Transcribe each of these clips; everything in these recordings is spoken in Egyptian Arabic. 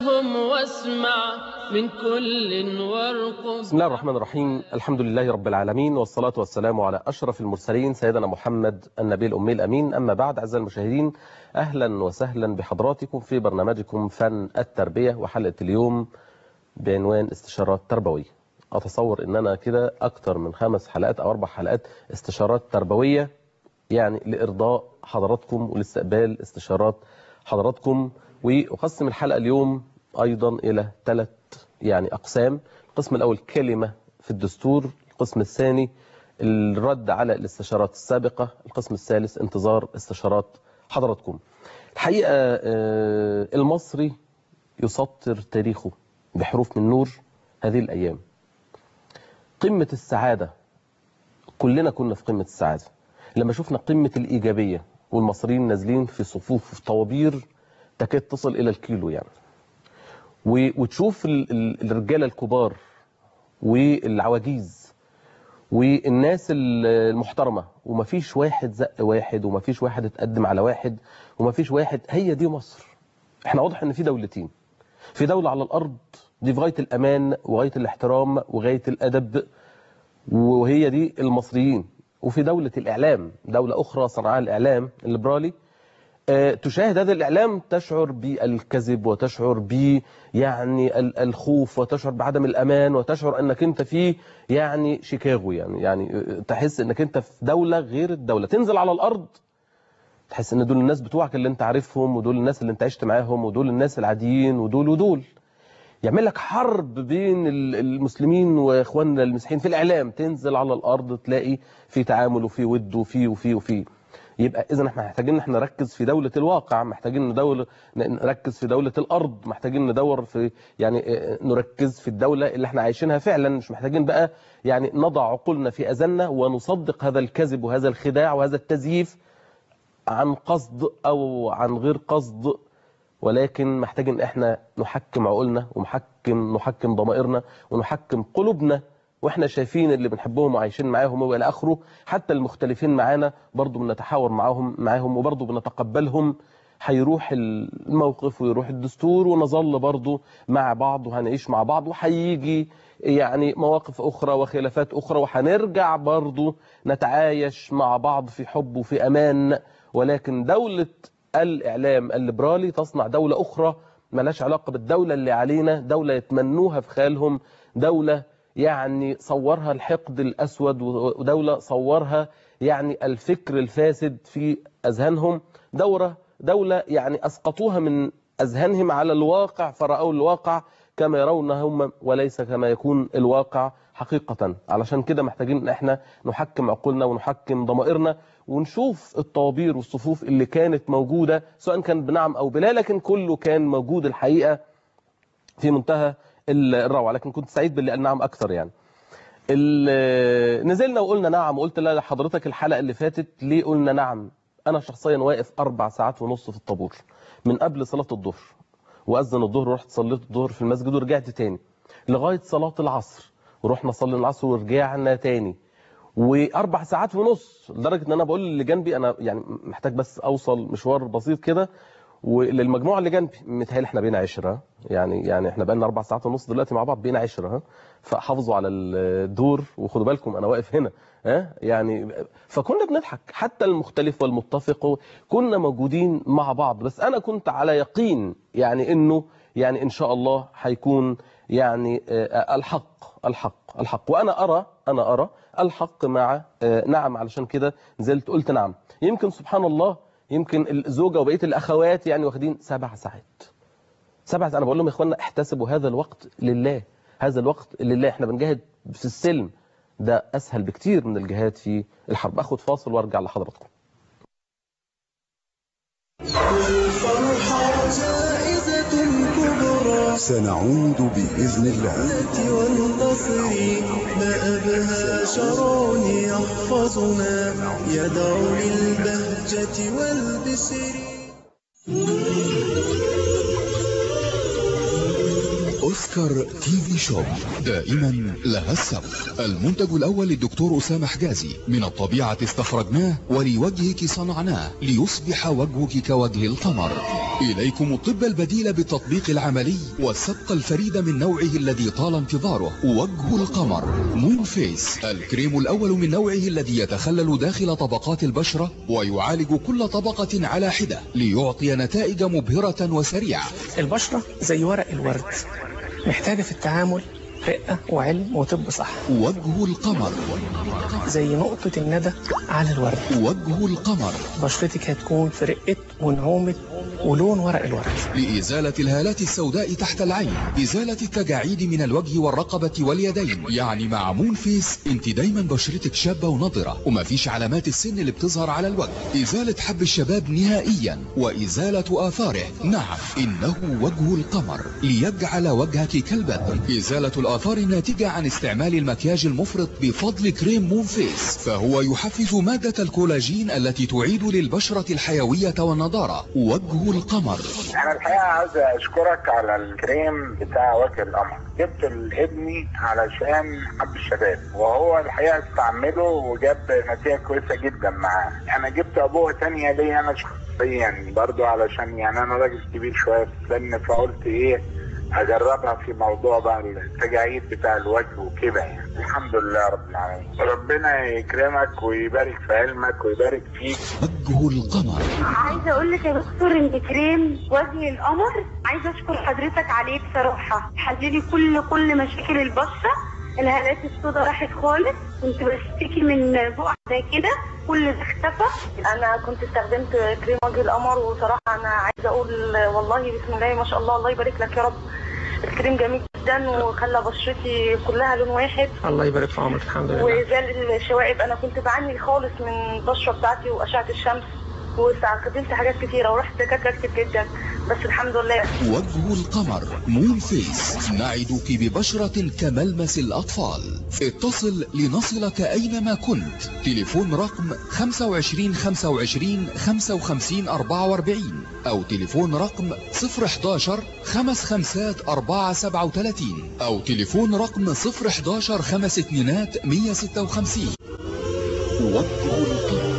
هم واسمع من كل وارقب بسم الله الرحمن الرحيم الحمد لله رب العالمين والصلاة والسلام على أشرف المرسلين سيدنا محمد النبي الأمي الأمين أما بعد أعزائي المشاهدين أهلا وسهلا بحضراتكم في برنامجكم فن التربية وحلقة اليوم بعنوان استشارات تربوية أتصور أن أنا كده أكتر من خمس حلقات أو أربع حلقات استشارات تربوية يعني لإرضاء حضراتكم ولاستقبال استشارات حضراتكم وأقسم الحلقة اليوم أيضا إلى ثلاث يعني أقسام القسم الأول كلمة في الدستور القسم الثاني الرد على الاستشارات السابقة القسم الثالث انتظار استشارات حضراتكم الحقيقة آه، المصري يسطر تاريخه بحروف من نور هذه الأيام قمة السعادة كلنا كنا في قمة السعادة لما شفنا قمة الإيجابية والمصريين نازلين في صفوف في طوابير تكاد تصل إلى الكيلو يعني و- وتشوف ال- ال- الرجالة الكبار والعواجيز والناس ال- المحترمة ومفيش واحد زق واحد ومفيش واحد اتقدم على واحد ومفيش واحد هي دي مصر احنا واضح ان في دولتين في دولة على الأرض دي في غاية الأمان وغاية الاحترام وغاية الأدب وهي دي المصريين وفي دولة الإعلام دولة أخرى صنعاء الإعلام الليبرالي آه، تشاهد هذا الإعلام تشعر بالكذب وتشعر ب يعني ال- الخوف وتشعر بعدم الأمان وتشعر أنك أنت في يعني شيكاغو يعني يعني آه، تحس أنك أنت في دولة غير الدولة تنزل على الأرض تحس أن دول الناس بتوعك اللي أنت عارفهم ودول الناس اللي أنت عشت معاهم ودول الناس العاديين ودول ودول يعمل لك حرب بين ال- المسلمين واخواننا المسيحيين في الاعلام تنزل على الارض تلاقي في تعامل وفي ود وفي وفي وفي يبقى اذا احنا محتاجين ان احنا نركز في دوله الواقع محتاجين ندور نركز في دوله الارض محتاجين ندور في يعني اه، نركز في الدوله اللي احنا عايشينها فعلا مش محتاجين بقى يعني نضع عقولنا في اذاننا ونصدق هذا الكذب وهذا الخداع وهذا التزييف عن قصد او عن غير قصد ولكن محتاج ان احنا نحكم عقولنا ومحكم نحكم ضمائرنا ونحكم قلوبنا واحنا شايفين اللي بنحبهم وعايشين معاهم والى اخره حتى المختلفين معانا برضو بنتحاور معاهم معاهم وبرضو بنتقبلهم هيروح الموقف ويروح الدستور ونظل برضو مع بعض وهنعيش مع بعض وهيجي يعني مواقف أخرى وخلافات أخرى وهنرجع برضو نتعايش مع بعض في حب وفي أمان ولكن دولة الإعلام الليبرالي تصنع دولة أخرى ملاش علاقة بالدولة اللي علينا دولة يتمنوها في خيالهم دولة يعني صورها الحقد الأسود ودولة صورها يعني الفكر الفاسد في أذهانهم دورة دولة يعني أسقطوها من أذهانهم على الواقع فرأوا الواقع كما يرونه هم وليس كما يكون الواقع حقيقة علشان كده محتاجين ان احنا نحكم عقولنا ونحكم ضمائرنا ونشوف الطوابير والصفوف اللي كانت موجودة سواء كان بنعم او بلا لكن كله كان موجود الحقيقة في منتهى الروعة لكن كنت سعيد باللي قال نعم اكثر يعني ال- نزلنا وقلنا نعم وقلت لا لحضرتك الحلقة اللي فاتت ليه قلنا نعم انا شخصيا واقف اربع ساعات ونص في الطابور من قبل صلاة الظهر واذن الظهر ورحت صليت الظهر في المسجد ورجعت تاني لغاية صلاة العصر ورحنا صلي العصر ورجعنا تاني واربع ساعات ونص لدرجة ان انا بقول اللي جنبي انا يعني محتاج بس اوصل مشوار بسيط كده وللمجموعه اللي جنبي متهيألي احنا بقينا عشرة يعني يعني احنا بقالنا اربع ساعات ونص دلوقتي مع بعض بقينا عشرة ها فحافظوا على الدور وخدوا بالكم انا واقف هنا ها يعني فكنا بنضحك حتى المختلف والمتفق كنا موجودين مع بعض بس انا كنت على يقين يعني انه يعني ان شاء الله هيكون يعني آه، الحق الحق الحق وانا ارى انا ارى الحق مع آه، نعم علشان كده نزلت قلت نعم يمكن سبحان الله يمكن الزوجه وبقيه الاخوات يعني واخدين سبع ساعات سبع ساعات انا بقول لهم يا اخوانا احتسبوا هذا الوقت لله هذا الوقت لله احنا بنجاهد في السلم ده اسهل بكتير من الجهاد في الحرب اخد فاصل وارجع لحضراتكم الفرحة جائزة كبرى سنعود بإذن الله والنصر ما أبهى شرون يحفظنا يدعو للبهجة والبشر أوسكار تي في شوب دائما لها السبق المنتج الأول للدكتور أسامة حجازي من الطبيعة استخرجناه ولوجهك صنعناه ليصبح وجهك كوجه القمر إليكم الطب البديل بالتطبيق العملي والسبق الفريد من نوعه الذي طال انتظاره وجه القمر مون فيس الكريم الأول من نوعه الذي يتخلل داخل طبقات البشرة ويعالج كل طبقة على حدة ليعطي نتائج مبهرة وسريعة البشرة زي ورق الورد محتاجة في التعامل رقة وعلم وطب صح وجه القمر زي نقطة الندى على الورد وجه القمر بشرتك هتكون في رقة ونعومة ولون ورق الورد لإزالة الهالات السوداء تحت العين إزالة التجاعيد من الوجه والرقبة واليدين يعني مع مون فيس انت دايما بشرتك شابة ونضرة ومفيش علامات السن اللي بتظهر على الوجه إزالة حب الشباب نهائيا وإزالة آثاره نعم إنه وجه القمر ليجعل وجهك كالبدر إزالة الآثار الناتجة عن استعمال المكياج المفرط بفضل كريم مون فيس فهو يحفز مادة الكولاجين التي تعيد للبشرة الحيوية والنضارة وجه القمر انا الحقيقه عايز اشكرك على الكريم بتاع وجه القمر جبت لابني علشان حب الشباب وهو الحقيقه استعمله وجاب نتيجه كويسه جدا معاه انا جبت ابوه تانية ليا انا شخصيا برضو علشان يعني انا راجل كبير شويه في السن فقلت ايه اجربها في موضوع بقى التجاعيد بتاع الوجه وكده يعني الحمد لله رب العالمين ربنا يكرمك ويبارك في علمك ويبارك فيك وجه القمر عايزه اقول لك يا دكتور ان كريم وجه القمر عايزه اشكر حضرتك عليه بصراحه حللي كل كل مشاكل البشره الهالات السوداء راحت خالص كنت بشتكي من بقع زي كده كل ده اختفى انا كنت استخدمت كريم وجه القمر وصراحه انا عايزه اقول والله بسم الله ما شاء الله الله يبارك لك يا رب الكريم جميل جدا وخلى بشرتي كلها لون واحد الله يبارك في عمرك الحمد لله وزال الشوائب انا كنت بعاني خالص من البشره بتاعتي واشعه الشمس واستخدمت حاجات كتيره ورحت دكاتره كتير جدا بس الحمد لله وجه القمر مون فيس نعدك ببشرة كملمس الأطفال اتصل لنصلك أينما كنت تليفون رقم 25 25 55 44 أو تليفون رقم 011 خمس خمسات 437 أو تليفون رقم 011 خمس اتنينات 156 وجه القمر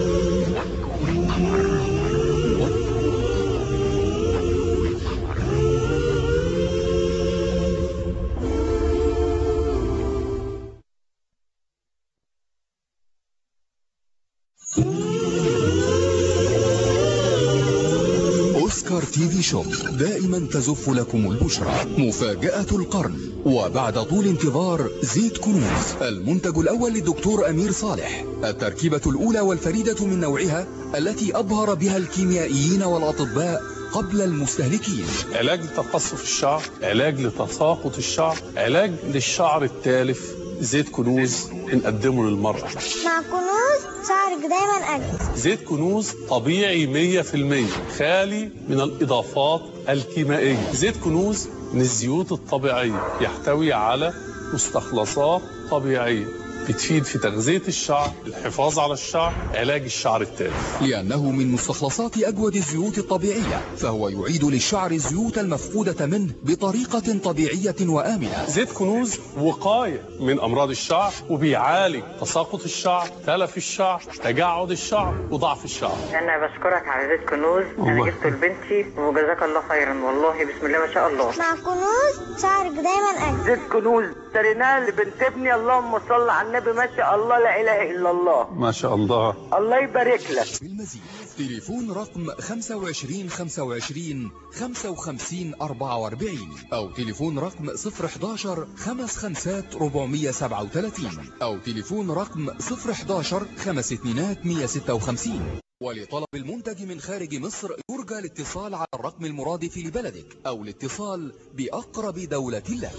أوسكار تي في شوب دائما تزف لكم البشرى مفاجأة القرن وبعد طول انتظار زيت كنوز المنتج الأول للدكتور أمير صالح التركيبة الأولى والفريدة من نوعها التي أبهر بها الكيميائيين والأطباء قبل المستهلكين علاج لتقصف الشعر علاج لتساقط الشعر علاج للشعر التالف زيت كنوز بنقدمه للمرأة مع كنوز شعرك دايما أجمل زيت كنوز طبيعي 100% خالي من الإضافات الكيميائية زيت كنوز من الزيوت الطبيعية يحتوي على مستخلصات طبيعية بتفيد في تغذية الشعر الحفاظ على الشعر علاج الشعر التالف لأنه من مستخلصات أجود الزيوت الطبيعية فهو يعيد للشعر الزيوت المفقودة منه بطريقة طبيعية وآمنة زيت كنوز وقاية من أمراض الشعر وبيعالج تساقط الشعر تلف الشعر تجعد الشعر وضعف الشعر انا بشكرك على زيت كنوز انا الله. جبته لبنتي وجزاك الله خيرا والله بسم الله ما شاء الله مع كنوز شعرك دايما أجمل زيت كنوز اشتريناه لبنت ابني اللهم صل على النبي ما شاء الله لا اله الا الله ما شاء الله الله يبارك لك بالمزيد تليفون رقم 25 25 55 44 أو تليفون رقم 011 خمس خمسات 437 أو تليفون رقم 011 خمس اتنينات 156 ولطلب المنتج من خارج مصر يرجى الاتصال على الرقم المرادف لبلدك أو الاتصال بأقرب دولة لك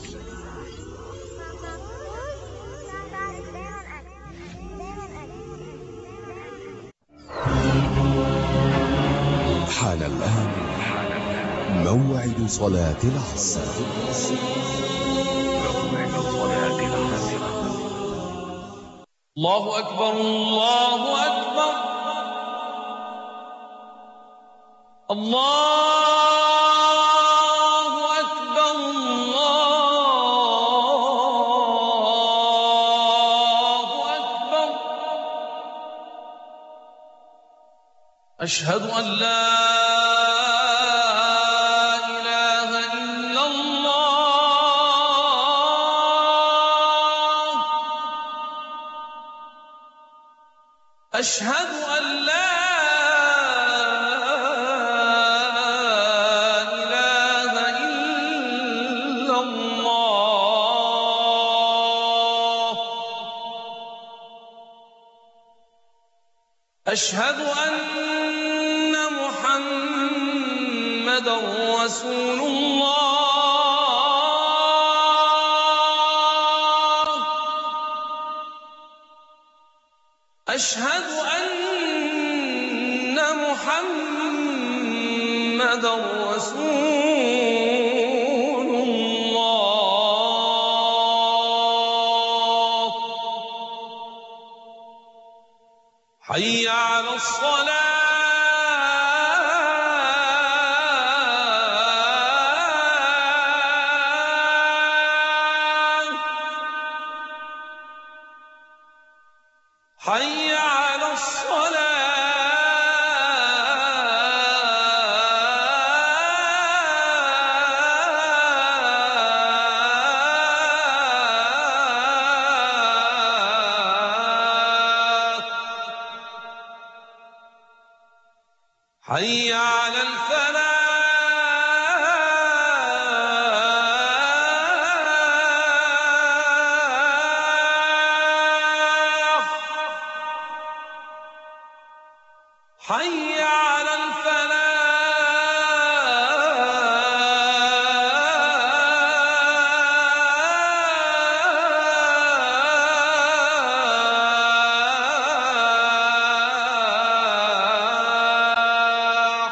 شعرك دايما أجمل دايما أجمل حان الآن موعد صلاة العصر الله أكبر الله أكبر الله أكبر الله أشهد أن لا إله إلا الله أشهد أن لا إله إلا الله أشهد أن محمدا رسول الله أشهد أن محمدا رسول الله حي على الصلاة حي على الصلاة حي على الفلاح حي على الفلاح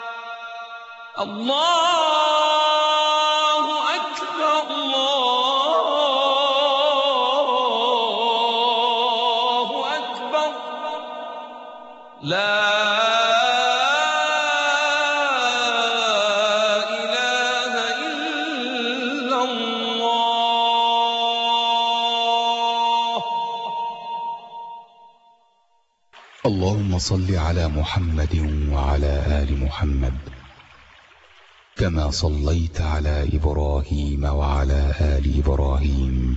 الله أكبر الله أكبر لا إله إلا الله اللهم صل على محمد وعلى آل محمد كما صليت على إبراهيم وعلى آل إبراهيم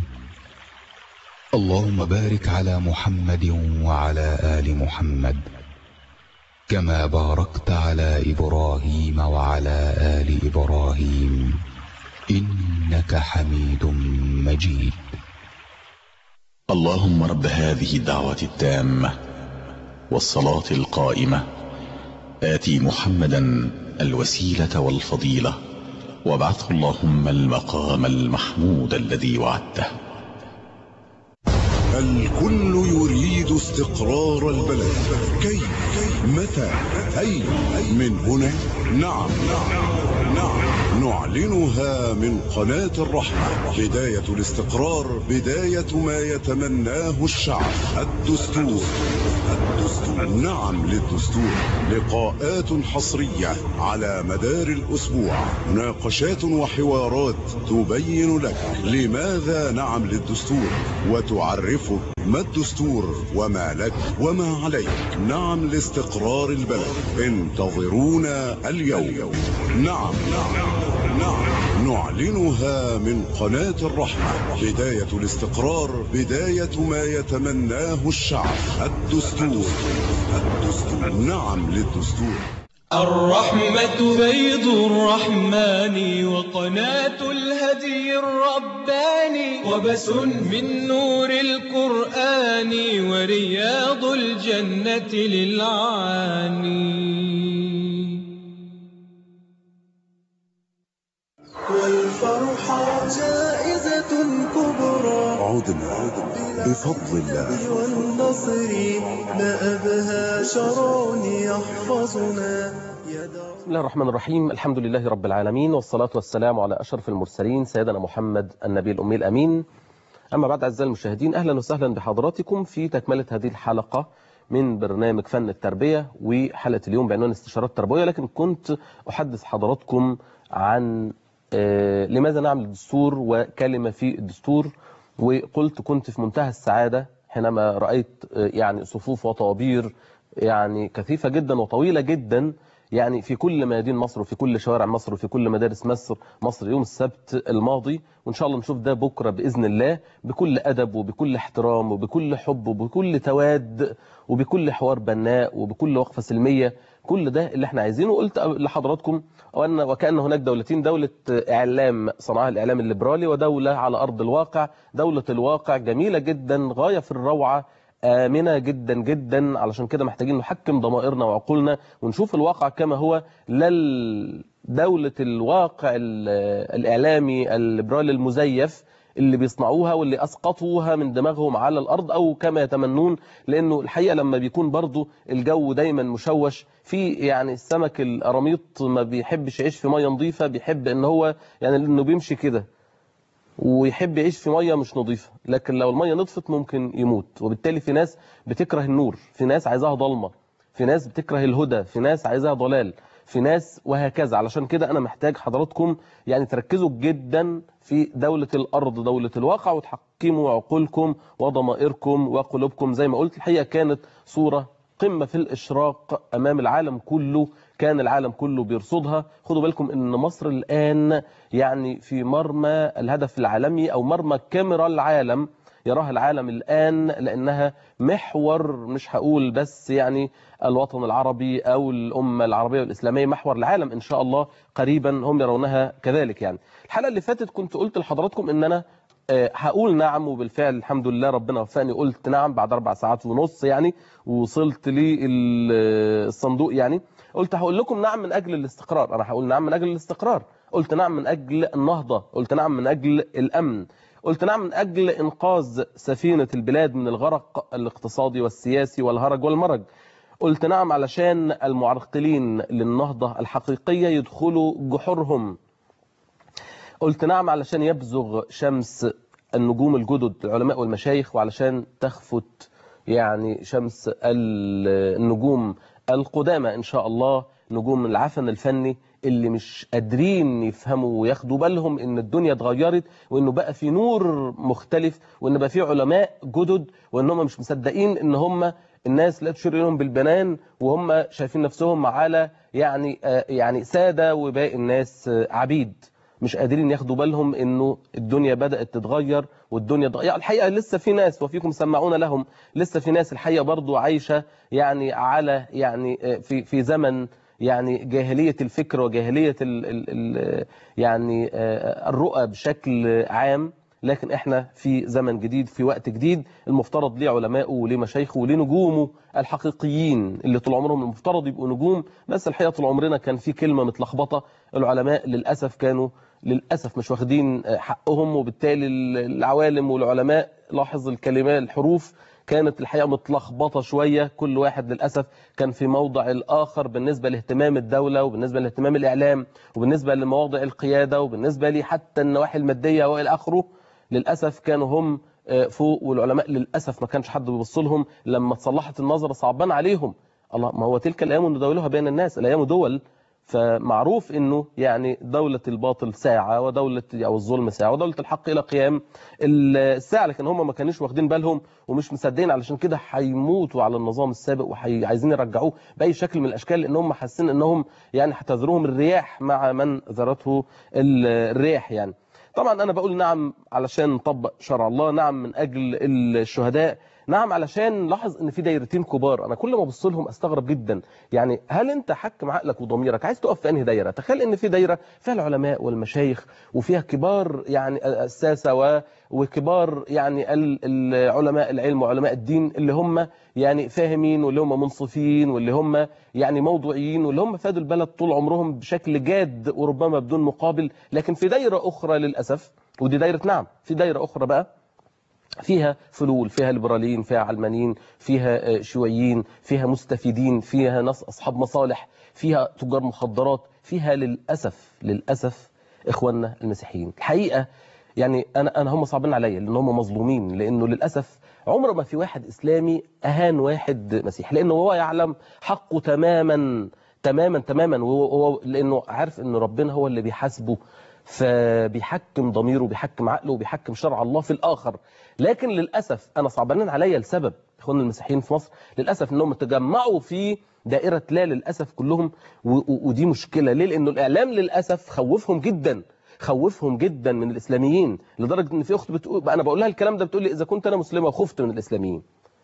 اللهم بارك على محمد وعلى آل محمد كما باركت على إبراهيم وعلى آل إبراهيم إنك حميد مجيد اللهم رب هذه الدعوة التامة والصلاة القائمة آتي محمدا الوسيلة والفضيلة وابعثه اللهم المقام المحمود الذي وعدته الكل يريد استقرار البلد كيف متى أين من هنا نعم نعم نعلنها من قناة الرحمة بداية الاستقرار بداية ما يتمناه الشعب الدستور الدستور نعم للدستور لقاءات حصرية على مدار الأسبوع مناقشات وحوارات تبين لك لماذا نعم للدستور وتعرفك ما الدستور وما لك وما عليك نعم لاستقرار البلد انتظرونا اليوم نعم نعم نعم نعلنها من قناة الرحمة بداية الاستقرار بداية ما يتمناه الشعب الدستور الدستور نعم للدستور الرحمة بيض الرحمن وقناة الهدي الرباني وبس من نور القرآن ورياض الجنة للعاني والفرحة جائزة كبرى عدنا بفضل الله والنصر ما أبهى شرع يحفظنا بسم الله الرحمن الرحيم الحمد لله رب العالمين والصلاة والسلام على أشرف المرسلين سيدنا محمد النبي الأمي الأمين أما بعد أعزائي المشاهدين أهلا وسهلا بحضراتكم في تكملة هذه الحلقة من برنامج فن التربية وحلقة اليوم بعنوان استشارات تربوية لكن كنت أحدث حضراتكم عن آه، لماذا نعمل الدستور وكلمة في الدستور وقلت كنت في منتهى السعادة حينما رأيت آه، يعني صفوف وطوابير يعني كثيفة جدا وطويلة جدا يعني في كل ميادين مصر وفي كل شوارع مصر وفي كل مدارس مصر مصر يوم السبت الماضي وإن شاء الله نشوف ده بكرة بإذن الله بكل أدب وبكل احترام وبكل حب وبكل تواد وبكل حوار بناء وبكل وقفة سلمية كل ده اللي احنا عايزينه قلت لحضراتكم وأن وكأن هناك دولتين دولة إعلام صنعها الإعلام الليبرالي ودولة على أرض الواقع دولة الواقع جميلة جدا غاية في الروعة آمنة جدا جدا علشان كده محتاجين نحكم ضمائرنا وعقولنا ونشوف الواقع كما هو لل دولة الواقع ال- الإعلامي الليبرالي المزيف اللي بيصنعوها واللي أسقطوها من دماغهم على الأرض أو كما يتمنون لأنه الحقيقة لما بيكون برضو الجو دايما مشوش في يعني السمك القراميط ما بيحبش يعيش في مية نظيفة بيحب ان هو يعني انه بيمشي كده ويحب يعيش في ميه مش نظيفه لكن لو الميه نطفت ممكن يموت وبالتالي في ناس بتكره النور في ناس عايزاها ضلمه في ناس بتكره الهدى في ناس عايزاها ضلال في ناس وهكذا علشان كده انا محتاج حضراتكم يعني تركزوا جدا في دولة الارض دولة الواقع وتحكموا عقولكم وضمائركم وقلوبكم زي ما قلت الحقيقة كانت صورة قمة في الإشراق أمام العالم كله كان العالم كله بيرصدها خدوا بالكم أن مصر الآن يعني في مرمى الهدف العالمي أو مرمى كاميرا العالم يراها العالم الآن لأنها محور مش هقول بس يعني الوطن العربي أو الأمة العربية والإسلامية محور العالم إن شاء الله قريبا هم يرونها كذلك يعني الحلقة اللي فاتت كنت قلت لحضراتكم أن أنا آه، هقول نعم وبالفعل الحمد لله ربنا وفقني قلت نعم بعد أربع ساعات ونص يعني وصلت للصندوق يعني قلت هقول لكم نعم من أجل الاستقرار أنا هقول نعم من أجل الاستقرار قلت نعم من أجل النهضة قلت نعم من أجل الأمن قلت نعم من أجل إنقاذ سفينة البلاد من الغرق الاقتصادي والسياسي والهرج والمرج قلت نعم علشان المعرقلين للنهضة الحقيقية يدخلوا جحورهم قلت نعم علشان يبزغ شمس النجوم الجدد العلماء والمشايخ وعلشان تخفت يعني شمس ال- النجوم القدامى إن شاء الله نجوم العفن الفني اللي مش قادرين يفهموا وياخدوا بالهم ان الدنيا اتغيرت وانه بقى في نور مختلف وان بقى في علماء جدد وانهم مش مصدقين ان هم الناس لا تشير لهم بالبنان وهم شايفين نفسهم على يعني آه، يعني سادة وباقي الناس آه، عبيد مش قادرين ياخدوا بالهم انه الدنيا بدأت تتغير والدنيا ض... يعني الحقيقة لسه في ناس وفيكم سمعون لهم لسه في ناس الحقيقة برضو عايشة يعني على يعني آه، في في زمن يعني جاهلية الفكر وجاهلية ال ال ال يعني آه، الرؤى بشكل عام لكن احنا في زمن جديد في وقت جديد المفترض ليه علمائه وليه مشايخه وليه نجومه الحقيقيين اللي طول عمرهم المفترض يبقوا نجوم بس الحقيقة طول عمرنا كان في كلمة متلخبطة العلماء للأسف كانوا للأسف مش واخدين حقهم وبالتالي العوالم والعلماء لاحظ الكلمات الحروف كانت الحقيقة متلخبطة شوية كل واحد للأسف كان في موضع الآخر بالنسبة لاهتمام الدولة وبالنسبة لاهتمام الإعلام وبالنسبة لمواضع القيادة وبالنسبة لي حتى النواحي المادية وإلى آخره للأسف كانوا هم آه، فوق والعلماء للأسف ما كانش حد بيبص لهم لما تصلحت النظرة صعبان عليهم الله ما هو تلك الأيام ندولها بين الناس الأيام دول فمعروف انه يعني دولة الباطل ساعة ودولة او الظلم ساعة ودولة الحق الى قيام الساعة لكن هم ما كانوش واخدين بالهم ومش مصدقين علشان كده هيموتوا على النظام السابق وعايزين يرجعوه باي شكل من الاشكال لان هم حاسين انهم يعني هتذرهم الرياح مع من ذرته الرياح يعني طبعا انا بقول نعم علشان نطبق شرع الله نعم من اجل الشهداء نعم علشان لاحظ ان في دايرتين كبار انا كل ما ابص لهم استغرب جدا يعني هل انت حكم عقلك وضميرك عايز تقف في انهي دايره تخيل ان في دايره فيها العلماء والمشايخ وفيها كبار يعني الساسه و وكبار يعني ال- العلماء العلم وعلماء الدين اللي هم يعني فاهمين واللي هم منصفين واللي هم يعني موضوعيين واللي هم فادوا البلد طول عمرهم بشكل جاد وربما بدون مقابل لكن في دايره اخرى للاسف ودي دايره نعم في دايره اخرى بقى فيها فلول فيها ليبراليين فيها علمانيين فيها آه، شيوعيين فيها مستفيدين فيها ناس أصحاب مصالح فيها تجار مخدرات فيها للأسف للأسف إخواننا المسيحيين الحقيقة يعني أنا أنا هم صعبين عليا لأن هم مظلومين لأنه للأسف عمر ما في واحد إسلامي أهان واحد مسيحي لأنه هو يعلم حقه تماما تماما تماما وهو هو- لأنه عارف أن ربنا هو اللي بيحاسبه فبيحكم ضميره بيحكم عقله وبيحكم شرع الله في الآخر لكن للأسف أنا صعبانين عليا لسبب إخوان المسيحيين في مصر للأسف أنهم تجمعوا في دائرة لا للأسف كلهم و- و- ودي مشكلة ليه لأنه الإعلام للأسف خوفهم جدا خوفهم جدا من الإسلاميين لدرجة أن في أخت بتقول أنا بقول لها الكلام ده بتقول لي إذا كنت أنا مسلمة وخفت من الإسلاميين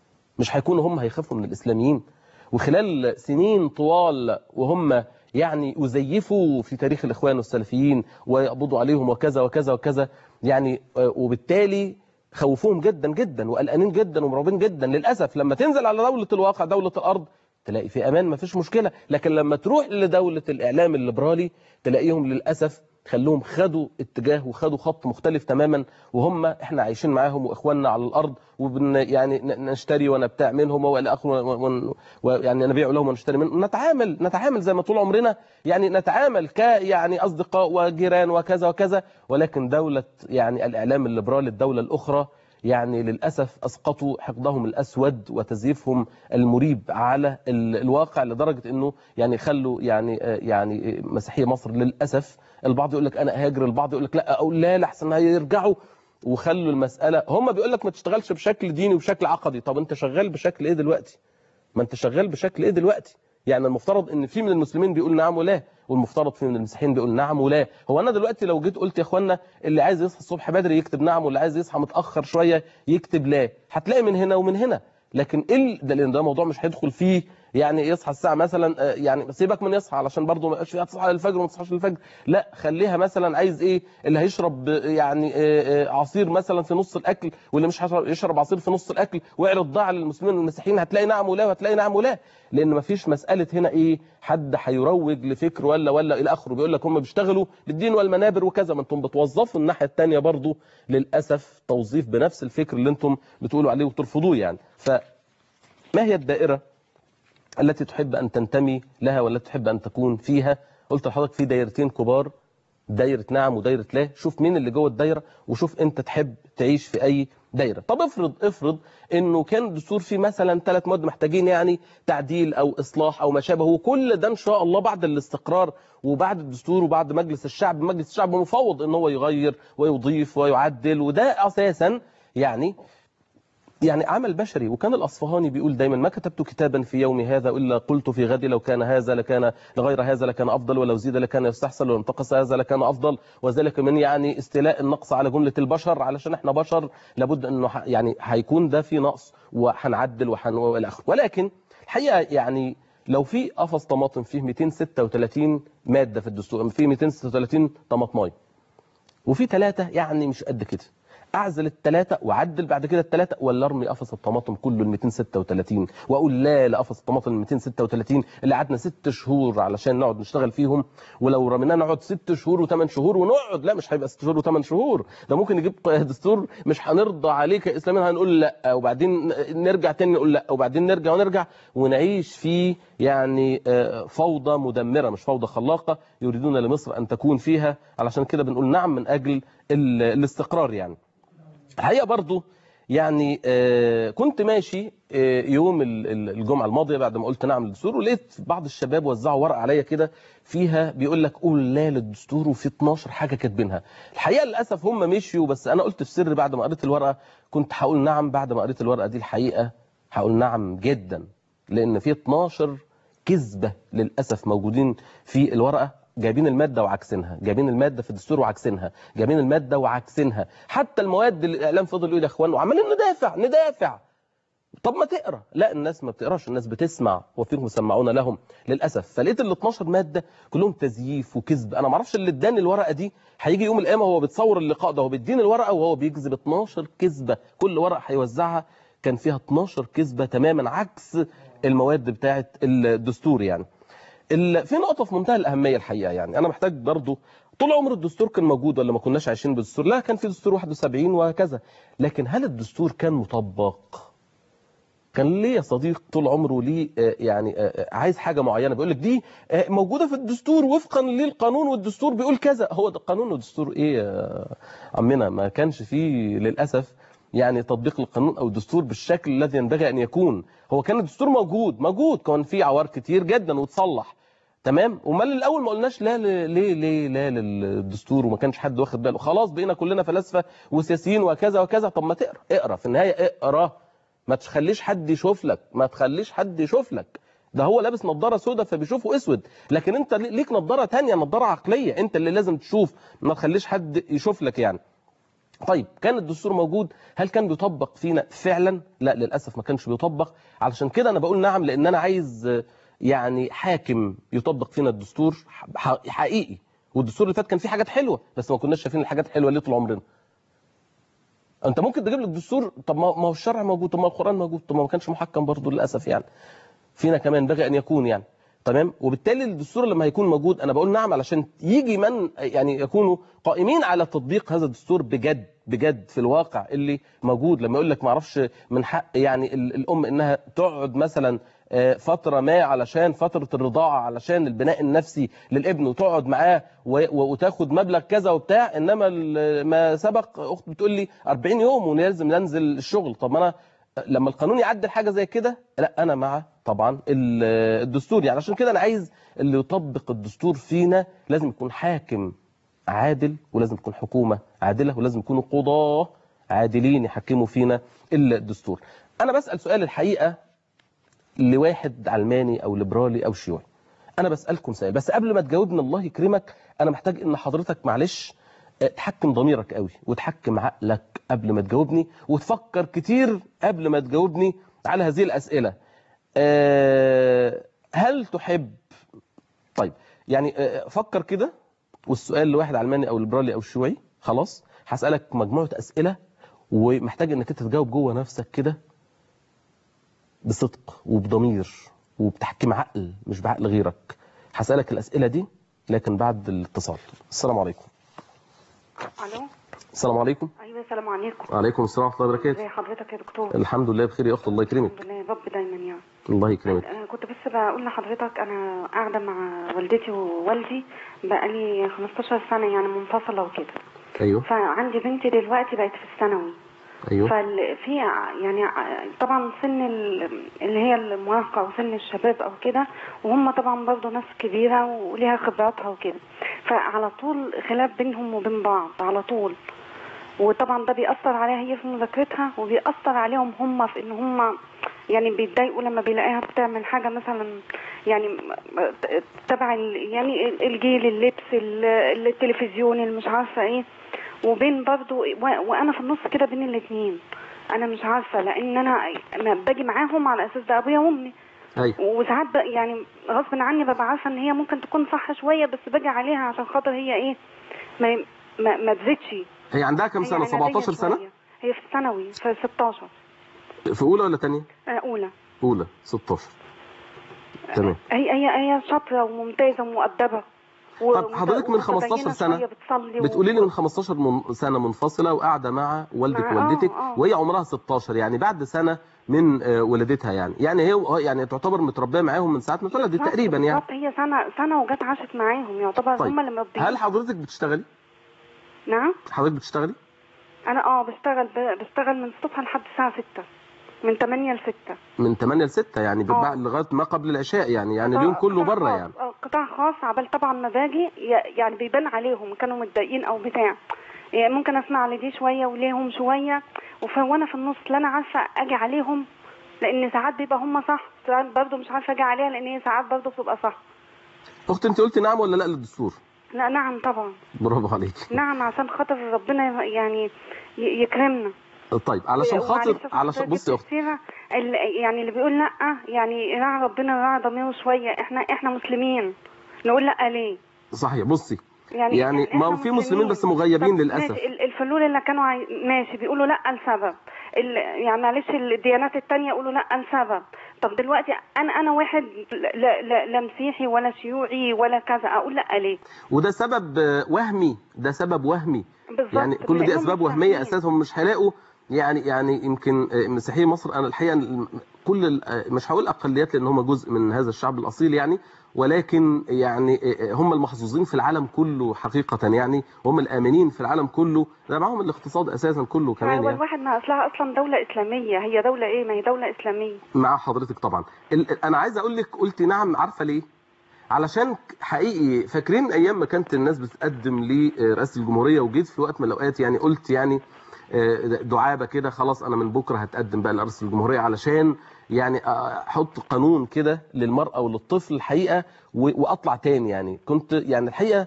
مش هيكونوا هم هيخافوا من الإسلاميين وخلال سنين طوال وهم يعني يزيفوا في تاريخ الإخوان والسلفيين ويقبضوا عليهم وكذا وكذا وكذا يعني آه، وبالتالي خوفوهم جدا جدا وقلقانين جدا ومرعوبين جدا للأسف لما تنزل على دولة الواقع دولة الأرض تلاقي في أمان ما فيش مشكلة لكن لما تروح لدولة الإعلام الليبرالي تلاقيهم للأسف خلوهم خدوا اتجاه وخدوا خط مختلف تماما وهم احنا عايشين معاهم واخواننا على الارض وبن يعني ن- نشتري ونبتاع منهم والى اخره ون- ويعني نبيع لهم ونشتري منهم نتعامل نتعامل زي ما طول عمرنا يعني نتعامل ك يعني اصدقاء وجيران وكذا وكذا ولكن دوله يعني الاعلام الليبرالي الدوله الاخرى يعني للأسف أسقطوا حقدهم الأسود وتزييفهم المريب على ال- الواقع لدرجة أنه يعني خلوا يعني آه، يعني آه، مسيحية مصر للأسف البعض يقول لك أنا أهاجر البعض يقول لك لا أقول لا لحسن هيرجعوا وخلوا المسألة هم بيقول لك ما تشتغلش بشكل ديني وبشكل عقدي طب أنت شغال بشكل إيه دلوقتي ما أنت شغال بشكل إيه دلوقتي يعني المفترض ان في من المسلمين بيقول نعم ولا والمفترض في من المسيحيين بيقول نعم ولا هو انا دلوقتي لو جيت قلت يا اخوانا اللي عايز يصحى الصبح بدري يكتب نعم واللي عايز يصحى متاخر شويه يكتب لا هتلاقي من هنا ومن هنا لكن ايه ال- ده لان ده موضوع مش هيدخل فيه يعني يصحى الساعه مثلا آه، يعني سيبك من يصحى علشان برضه ما يبقاش فيها تصحى للفجر وما تصحاش للفجر لا خليها مثلا عايز ايه اللي هيشرب آه، يعني آه، آه، عصير مثلا في نص الاكل واللي مش هيشرب- يشرب عصير في نص الاكل واعرض ده على المسلمين والمسيحيين هتلاقي نعم ولا وهتلاقي نعم ولا لان ما فيش مساله هنا ايه حد هيروج لفكر ولا ولا الى اخره بيقول لك هم بيشتغلوا بالدين والمنابر وكذا ما انتم بتوظفوا الناحيه الثانيه برضه للاسف توظيف بنفس الفكر اللي انتم بتقولوا عليه وترفضوه يعني فما هي الدائره التي تحب أن تنتمي لها والتي تحب أن تكون فيها قلت لحضرتك في دايرتين كبار دايرة نعم ودايرة لا شوف مين اللي جوه الدايرة وشوف انت تحب تعيش في اي دايرة طب افرض افرض انه كان الدستور فيه مثلا ثلاث مواد محتاجين يعني تعديل او اصلاح او ما شابه وكل ده ان شاء الله بعد الاستقرار وبعد الدستور وبعد مجلس الشعب مجلس الشعب مفوض ان هو يغير ويضيف ويعدل وده اساسا يعني يعني عمل بشري وكان الأصفهاني بيقول دايما ما كتبت كتابا في يوم هذا إلا قلت في غد لو كان هذا لكان لغير هذا لكان أفضل ولو زيد لكان يستحسن ولو انتقص هذا لكان أفضل وذلك من يعني استيلاء النقص على جملة البشر علشان احنا بشر لابد أنه ح- يعني هيكون ده في نقص وهنعدل وحن والى آخره ولكن الحقيقة يعني لو في قفص طماطم فيه 236 مادة في الدستور فيه 236 طماطمايه وفي ثلاثة يعني مش قد كده اعزل الثلاثة وعدل بعد كده الثلاثة ولا ارمي قفص الطماطم كله ال 236 واقول لا لقفص الطماطم ال 236 اللي قعدنا ست شهور علشان نقعد نشتغل فيهم ولو رميناه نقعد ست شهور وثمان شهور ونقعد لا مش هيبقى ست شهور وثمان شهور ده ممكن نجيب دستور مش هنرضى عليه كاسلاميين هنقول لا وبعدين نرجع تاني نقول لا وبعدين نرجع ونرجع ونعيش في يعني آه، فوضى مدمرة مش فوضى خلاقة يريدون لمصر أن تكون فيها علشان كده بنقول نعم من أجل ال- الاستقرار يعني الحقيقة برضو يعني آه، كنت ماشي آه، يوم ال- ال- الجمعة الماضية بعد ما قلت نعم للدستور ولقيت بعض الشباب وزعوا ورقة عليا كده فيها بيقول لك قول لا للدستور وفي 12 حاجة كاتبينها الحقيقة للأسف هم مشيوا بس أنا قلت في سر بعد ما قريت الورقة كنت هقول نعم بعد ما قريت الورقة دي الحقيقة هقول نعم جدا لأن في 12 كذبة للأسف موجودين في الورقة جايبين المادة وعكسينها جايبين المادة في الدستور وعكسينها جايبين المادة وعكسينها حتى المواد اللي الإعلام فضل يقول يا إخوان وعمالين ندافع ندافع طب ما تقرا لا الناس ما بتقراش الناس بتسمع وفيهم يسمعون لهم للاسف فلقيت ال 12 ماده كلهم تزييف وكذب انا ما اعرفش اللي اداني الورقه دي هيجي يوم القيامه وهو بيتصور اللقاء ده هو بيديني الورقه وهو بيكذب 12 كذبه كل ورقه هيوزعها كان فيها 12 كذبه تماما عكس المواد بتاعه الدستور يعني ال- في نقطه في منتهى الاهميه الحقيقه يعني انا محتاج برضو طول عمر الدستور كان موجود ولا ما كناش عايشين بالدستور لا كان في دستور 71 وهكذا لكن هل الدستور كان مطبق كان ليا صديق طول عمره ليه آه، يعني آه، آه، عايز حاجه معينه بيقول لك دي آه، موجوده في الدستور وفقا للقانون والدستور بيقول كذا هو ده قانون والدستور ايه يا عمنا ما كانش فيه للاسف يعني تطبيق القانون او الدستور بالشكل الذي ينبغي ان يكون هو كان الدستور موجود موجود كان فيه عوار كتير جدا وتصلح تمام امال الاول ما قلناش لا ل- ليه ليه لا للدستور وما كانش حد واخد باله خلاص بقينا كلنا فلاسفه وسياسيين وكذا وكذا طب ما تقرا اقرا في النهايه اقرا ما تخليش حد يشوف لك ما تخليش حد يشوف لك ده هو لابس نظاره سوداء فبيشوفه اسود لكن انت لي- ليك نظاره تانية نظاره عقليه انت اللي لازم تشوف ما تخليش حد يشوف لك يعني طيب كان الدستور موجود هل كان بيطبق فينا فعلا لا للاسف ما كانش بيطبق علشان كده انا بقول نعم لان انا عايز آه، يعني حاكم يطبق فينا الدستور ح- حقيقي والدستور اللي فات كان فيه حاجات حلوه بس ما كناش شايفين الحاجات الحلوه ليه طول عمرنا انت ممكن تجيب لي الدستور طب ما ما هو الشرع موجود طب ما القران موجود طب ما ما كانش محكم برضه للاسف يعني فينا كمان بغي ان يكون يعني تمام وبالتالي الدستور لما هيكون موجود انا بقول نعم علشان يجي من يعني يكونوا قائمين على تطبيق هذا الدستور بجد بجد في الواقع اللي موجود لما يقول لك ما اعرفش من حق يعني ال- الام انها تقعد مثلا آه، فتره ما علشان فتره الرضاعه علشان البناء النفسي للابن وتقعد معاه و- و- وتاخد مبلغ كذا وبتاع انما ال- ما سبق اخت بتقول لي 40 يوم ولازم ننزل الشغل طب ما انا لما القانون يعدل حاجه زي كده لا انا مع طبعا ال- الدستور يعني عشان كده انا عايز اللي يطبق الدستور فينا لازم يكون حاكم عادل ولازم تكون حكومه عادله ولازم يكونوا قضاه عادلين يحكموا فينا الدستور انا بسال سؤال الحقيقه لواحد علماني او ليبرالي او شيوعي انا بسالكم سؤال بس قبل ما تجاوبني الله يكرمك انا محتاج ان حضرتك معلش آه، تحكم ضميرك قوي وتحكم عقلك قبل ما تجاوبني وتفكر كتير قبل ما تجاوبني على هذه الاسئله آه، هل تحب طيب يعني آه، فكر كده والسؤال لواحد علماني او ليبرالي او شيوعي خلاص هسالك مجموعه اسئله ومحتاج انك انت تجاوب جوه نفسك كده بصدق وبضمير وبتحكيم عقل مش بعقل غيرك هسألك الأسئلة دي لكن بعد الاتصال السلام عليكم الو السلام عليكم ايوه السلام عليكم وعليكم السلام ورحمة الله وبركاته ازي حضرتك يا دكتور الحمد لله بخير يا أخت الله يكرمك الحمد لله يا رب دايما يعني الله يكرمك انا كنت بس بقول لحضرتك انا قاعده مع والدتي ووالدي بقالي 15 سنه يعني منفصله وكده أيوه فعندي بنتي دلوقتي بقت في الثانوي أيوه ففي يعني طبعا سن ال- اللي هي المراهقه وسن الشباب او كده وهم طبعا برضه ناس كبيره وليها خبراتها وكده فعلى طول خلاف بينهم وبين بعض على طول وطبعا ده بيأثر عليها هي في مذاكرتها وبيأثر عليهم هم في ان هم يعني بيتضايقوا لما بيلاقيها بتعمل حاجه مثلا يعني تبع ال- يعني الجيل اللبس ال- التلفزيون اللي مش عارفه ايه وبين برضو و- وانا في النص كده بين الاثنين انا مش عارفه لان انا انا باجي معاهم على اساس ده ابويا وامي أيوه وساعات بق- يعني غصب عني ببقى عارفه ان هي ممكن تكون صح شويه بس باجي عليها عشان خاطر هي ايه ما ما, ما تزيدش هي عندها كام هي سنة عنادية 17 سنة شوية. هي في الثانوي في 16 في أولى ولا تانية آه، اولى أولى 16 تمام هي هي هي شاطره وممتازه ومؤدبه و- طب حضرتك من 15 ومتدينة سنة شوية بتصلي بتقولي لي من 15 من سنة منفصلة وقاعدة مع والدك مع- آه، ووالدتك آه. وهي عمرها 16 يعني بعد سنة من آه، ولادتها يعني يعني هي آه، يعني تعتبر متربية معاهم من ساعة ما اتولدت بالظبط- تقريبا يعني بالظبط هي سنه سنه وجت عاشت معاهم يعتبر طيب. هم اللي مربيين هل حضرتك بتشتغلي؟ نعم حضرتك بتشتغلي؟ انا اه بشتغل ب- بشتغل من الصبح لحد الساعه 6 من 8 ل 6 من 8 ل 6 يعني بتبقى لغايه ما قبل العشاء يعني يعني اليوم كله بره يعني آه، قطاع خاص عبال طبعا ما باجي ي- يعني بيبان عليهم كانوا متضايقين او بتاع يعني ممكن اسمع لدي شويه وليهم شويه وف- وانا في النص لا انا عارفه اجي عليهم لان ساعات بيبقى هم صح ساعات برضه مش عارفه اجي عليها لان هي ساعات برضه بتبقى صح اخت انت قلتي نعم ولا لا للدستور؟ لا نعم طبعا برافو عليك نعم عشان خاطر ربنا يعني ي- يكرمنا طيب علشان خاطر ومعلش علشان جبت بصي يا اختي السيرة ال- يعني اللي بيقول لا يعني راعي ربنا راعي ضميره شويه احنا احنا مسلمين نقول لا ليه صحيح بصي يعني يعني ما هو في مسلمين بس مغيبين طب للاسف ماشي، ال- الفلول اللي كانوا عاي... ماشي بيقولوا لا لسبب ال... يعني معلش الديانات التانية يقولوا لا لسبب طب دلوقتي انا انا واحد لا, لا, لا مسيحي ولا شيوعي ولا كذا اقول لا ليه وده سبب آه، وهمي ده سبب وهمي بالظبط يعني كل دي لأنهم اسباب مش وهميه فاهمين. اساسهم مش هيلاقوا يعني يعني يمكن آه، مسيحي مصر انا الحقيقه ال- كل ال- آه، مش هقول اقليات لان هم جزء من هذا الشعب الاصيل يعني ولكن يعني آه، آه، هم المحظوظين في العالم كله حقيقه يعني هم الامنين في العالم كله ده معاهم الاقتصاد اساسا كله كمان هو يعني الواحد ما اصلها اصلا دولة اسلامية هي دولة ايه ما هي دولة اسلامية مع حضرتك طبعا ال- ال- انا عايز اقول لك قلتي نعم عارفه ليه علشان ك- حقيقي فاكرين ايام ما كانت الناس بتقدم لرئاسه الجمهوريه وجيت في وقت من الاوقات يعني قلت يعني آه، دعابه كده خلاص انا من بكره هتقدم بقى لرئاسه الجمهوريه علشان يعني احط قانون كده للمراه وللطفل الحقيقه و- واطلع تاني يعني كنت يعني الحقيقه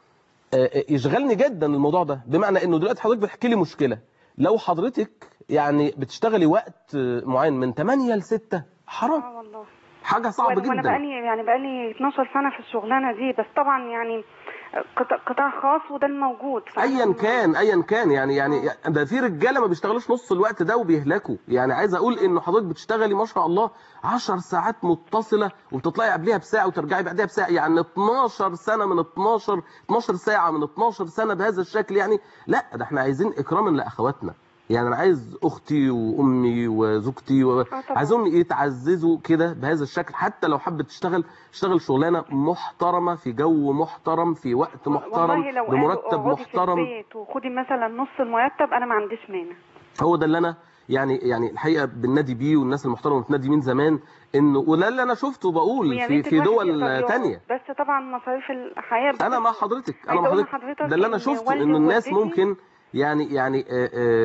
آه، يشغلني جدا الموضوع ده بمعنى انه دلوقتي حضرتك بتحكي لي مشكله لو حضرتك يعني بتشتغلي وقت آه، معين من 8 ل 6 حرام اه والله حاجه صعبه وانا جدا بقالي يعني بقالي 12 سنه في الشغلانه دي بس طبعا يعني قطاع, قطاع خاص وده الموجود ايا كان ايا كان يعني يعني ده في رجاله ما بيشتغلوش نص الوقت ده وبيهلكوا يعني عايز اقول انه حضرتك بتشتغلي ما شاء الله 10 ساعات متصله وبتطلعي قبلها بساعه وترجعي بعدها بساعه يعني 12 سنه من 12 12 ساعه من 12 سنه بهذا الشكل يعني لا ده احنا عايزين اكراما لاخواتنا يعني انا عايز اختي وامي وزوجتي و... عايزهم يتعززوا كده بهذا الشكل حتى لو حبت تشتغل تشتغل شغلانه محترمه في جو محترم في وقت محترم والله لو بمرتب قعدوا- اقعدي محترم في البيت وخدي مثلا نص المرتب انا ما عنديش مانع هو ده اللي انا يعني يعني الحقيقه بننادي بيه والناس المحترمه بتنادي بيه من زمان انه وده اللي انا شفته بقول ويا في ريت في الواحد دول يقدر يقعد. تانية بس طبعا مصاريف الحياه انا مع حضرتك انا عايزة مع أقول حضرتك لحضرتك ده اللي انا إن شفته والدي انه الناس ووالدتي- ممكن يعني يعني آه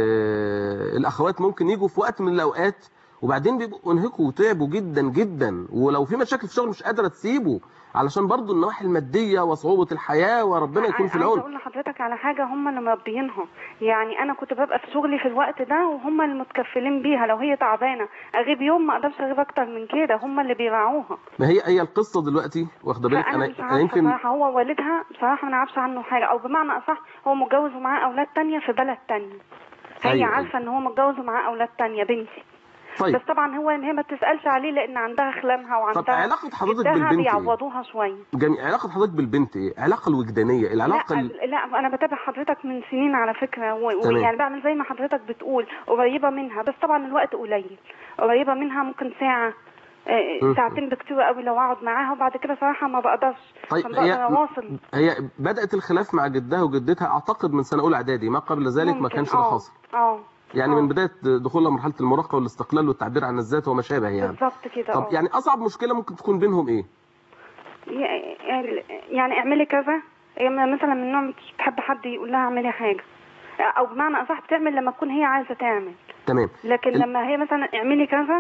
آه الاخوات ممكن يجوا في وقت من الاوقات وبعدين بيبقوا انهكوا وتعبوا جدا جدا ولو في مشاكل في الشغل مش قادره تسيبه علشان برضو النواحي الماديه وصعوبه الحياه وربنا يكون في عايزه العون اقول لحضرتك على حاجه هم اللي مربيينها يعني انا كنت ببقى في شغلي في الوقت ده وهم اللي متكفلين بيها لو هي تعبانه اغيب يوم ما اقدرش اغيب اكتر من كده هم اللي بيراعوها ما هي هي القصه دلوقتي واخده بالك فانا انا مش انا عارفه يمكن صراحه هو والدها بصراحه ما نعرفش عنه حاجه او بمعنى اصح هو متجوز ومعاه اولاد تانية في بلد تانية هي أيوة، عارفه ان هو متجوز ومعاه اولاد تانية بنتي طيب. بس طبعا هو ان هي ما تسالش عليه لان عندها خلامها وعندها طب علاقة حضرتك جدها بالبنت إيه؟ بيعوضوها شويه جميل علاقه حضرتك بالبنت ايه العلاقه الوجدانيه العلاقه لا ال- لا انا بتابع حضرتك من سنين على فكره و- تمام. ويعني بعمل زي ما حضرتك بتقول قريبه منها بس طبعا الوقت قليل قريبه منها ممكن ساعه آه، مم. ساعتين بكتير قوي لو اقعد معاها وبعد كده صراحه ما بقدرش طيب فبقدر هي اواصل هي بدات الخلاف مع جدها وجدتها اعتقد من سنه اولى اعدادي ما قبل ذلك ما ممكن. كانش ده آه، حاصل اه يعني من بدايه دخولها مرحله المراهقه والاستقلال والتعبير عن الذات وما شابه يعني بالظبط كده طب اه يعني اصعب مشكله ممكن تكون بينهم ايه يعني- يعني اعملي كذا هي مثلا من نوع مش بتحب حد يقول لها اعملي حاجه او بمعنى اصح بتعمل لما تكون هي عايزه تعمل تمام لكن ال- لما هي مثلا اعملي كذا